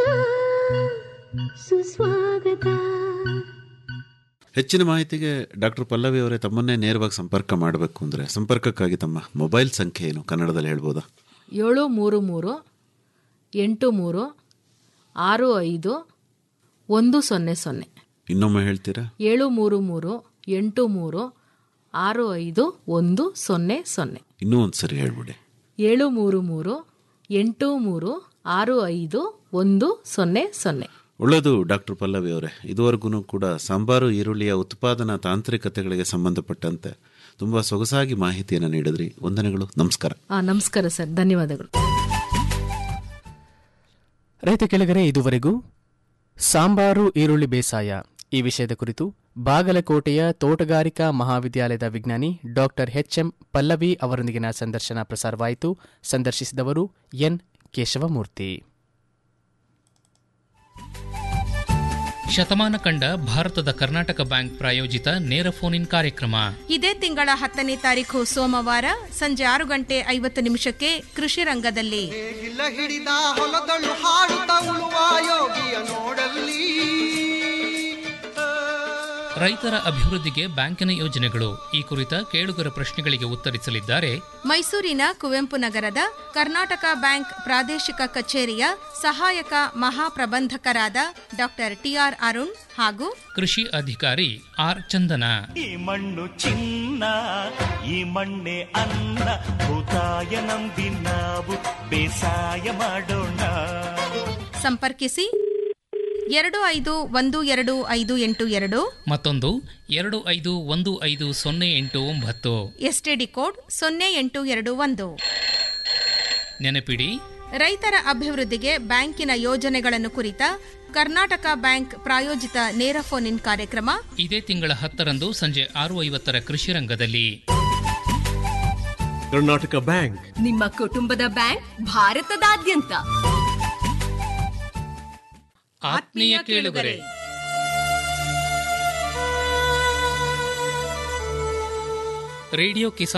ಸುಸ್ವಾಗತ ಹೆಚ್ಚಿನ ಮಾಹಿತಿಗೆ ಡಾಕ್ಟರ್ ಪಲ್ಲವಿ ಅವರೇ ತಮ್ಮನ್ನೇ ನೇರವಾಗಿ ಸಂಪರ್ಕ ಮಾಡಬೇಕು ಅಂದರೆ ಸಂಪರ್ಕಕ್ಕಾಗಿ ತಮ್ಮ ಮೊಬೈಲ್ ಸಂಖ್ಯೆ ಏನು ಕನ್ನಡದಲ್ಲಿ ಹೇಳ್ಬೋದಾ ಏಳು ಮೂರು ಮೂರು ಎಂಟು ಮೂರು ಆರು ಐದು ಒಂದು ಸೊನ್ನೆ ಸೊನ್ನೆ ಇನ್ನೊಮ್ಮೆ ಹೇಳ್ತೀರಾ ಏಳು ಮೂರು ಮೂರು ಎಂಟು ಮೂರು ಆರು ಐದು ಒಂದು ಸೊನ್ನೆ ಸೊನ್ನೆ ಇನ್ನೂ ಒಂದು ಸರಿ ಹೇಳ್ಬಿಡಿ ಏಳು ಮೂರು ಮೂರು ಎಂಟು ಮೂರು ಆರು ಐದು ಒಂದು ಸೊನ್ನೆ ಸೊನ್ನೆ ಒಳ್ಳೆಯದು ಡಾಕ್ಟರ್ ಪಲ್ಲವಿ ಅವರೇ ಇದುವರೆಗೂ ಕೂಡ ಸಾಂಬಾರು ಈರುಳ್ಳಿಯ ಉತ್ಪಾದನಾ ತಾಂತ್ರಿಕತೆಗಳಿಗೆ ಸಂಬಂಧಪಟ್ಟಂತೆ ತುಂಬ ಸೊಗಸಾಗಿ ಮಾಹಿತಿಯನ್ನು ನೀಡಿದ್ರಿ ವಂದನೆಗಳು ನಮಸ್ಕಾರ ಆ, ನಮಸ್ಕಾರ ಸರ್ ಧನ್ಯವಾದಗಳು ರೈತ ಕೆಳಗರೆ ಇದುವರೆಗೂ ಸಾಂಬಾರು ಈರುಳ್ಳಿ ಬೇಸಾಯ ಈ ವಿಷಯದ ಕುರಿತು ಬಾಗಲಕೋಟೆಯ ತೋಟಗಾರಿಕಾ ಮಹಾವಿದ್ಯಾಲಯದ ವಿಜ್ಞಾನಿ ಡಾಕ್ಟರ್ ಎಚ್ಎಂ ಪಲ್ಲವಿ ಅವರೊಂದಿಗಿನ ಸಂದರ್ಶನ ಪ್ರಸಾರವಾಯಿತು ಸಂದರ್ಶಿಸಿದವರು ಎನ್ ಕೇಶವಮೂರ್ತಿ ಶತಮಾನ ಕಂಡ ಭಾರತದ ಕರ್ನಾಟಕ ಬ್ಯಾಂಕ್ ಪ್ರಾಯೋಜಿತ ನೇರ ಫೋನ್ ಇನ್ ಕಾರ್ಯಕ್ರಮ ಇದೇ ತಿಂಗಳ ಹತ್ತನೇ ತಾರೀಕು ಸೋಮವಾರ ಸಂಜೆ ಆರು ಗಂಟೆ ಐವತ್ತು ನಿಮಿಷಕ್ಕೆ ಕೃಷಿ ರಂಗದಲ್ಲಿ ಗಿಲ್ಲ ಹಿಡಿದ ಹೊಲದಳು ಹಾಡುತ್ತ ಉಳುವ ಯೋಗಿಯ ನೋಡಲ್ಲಿ ರೈತರ ಅಭಿವೃದ್ಧಿಗೆ ಬ್ಯಾಂಕಿನ ಯೋಜನೆಗಳು ಈ ಕುರಿತ ಕೇಳುಗರ ಪ್ರಶ್ನೆಗಳಿಗೆ ಉತ್ತರಿಸಲಿದ್ದಾರೆ ಮೈಸೂರಿನ ಕುವೆಂಪು ನಗರದ ಕರ್ನಾಟಕ ಬ್ಯಾಂಕ್ ಪ್ರಾದೇಶಿಕ ಕಚೇರಿಯ ಸಹಾಯಕ ಮಹಾಪ್ರಬಂಧಕರಾದ ಡಾಕ್ಟರ್ ಟಿಆರ್ ಅರುಣ್ ಹಾಗೂ ಕೃಷಿ ಅಧಿಕಾರಿ ಆರ್ ಚಂದನ ಈ ಮಣ್ಣು ಚಿನ್ನ ಈ ಮಣ್ಣೆ ಅನ್ನ ಭೂತಾಯ ನಂಬಿ ನಾವು ಬೇಸಾಯ ಮಾಡೋಣ ಸಂಪರ್ಕಿಸಿ ಎರಡು ಐದು ಒಂದು ಎರಡು ಐದು ಎಂಟು ಎರಡು ಮತ್ತೊಂದು ಎರಡು ಐದು ಒಂದು ಐದು ಸೊನ್ನೆ ಎಂಟು ಒಂಬತ್ತು ಎಸ್ಟಿಡಿ ಕೋಡ್ ಸೊನ್ನೆ ಎಂಟು ಎರಡು ಒಂದು ನೆನಪಿಡಿ ರೈತರ ಅಭಿವೃದ್ಧಿಗೆ ಬ್ಯಾಂಕಿನ ಯೋಜನೆಗಳನ್ನು ಕುರಿತ ಕರ್ನಾಟಕ ಬ್ಯಾಂಕ್ ಪ್ರಾಯೋಜಿತ ನೇರ ಫೋನ್ ಇನ್ ಕಾರ್ಯಕ್ರಮ ಇದೇ ತಿಂಗಳ ಹತ್ತರಂದು ಸಂಜೆ ಆರು ಐವತ್ತರ ಕೃಷಿ ರಂಗದಲ್ಲಿ ಕರ್ನಾಟಕ ಬ್ಯಾಂಕ್ ನಿಮ್ಮ ಕುಟುಂಬದ ಬ್ಯಾಂಕ್ ಭಾರತದಾದ್ಯಂತ ಆತ್ಮೀಯ ಕೇಳುಗರೆ ರೇಡಿಯೋ ಕಿಸಾನ್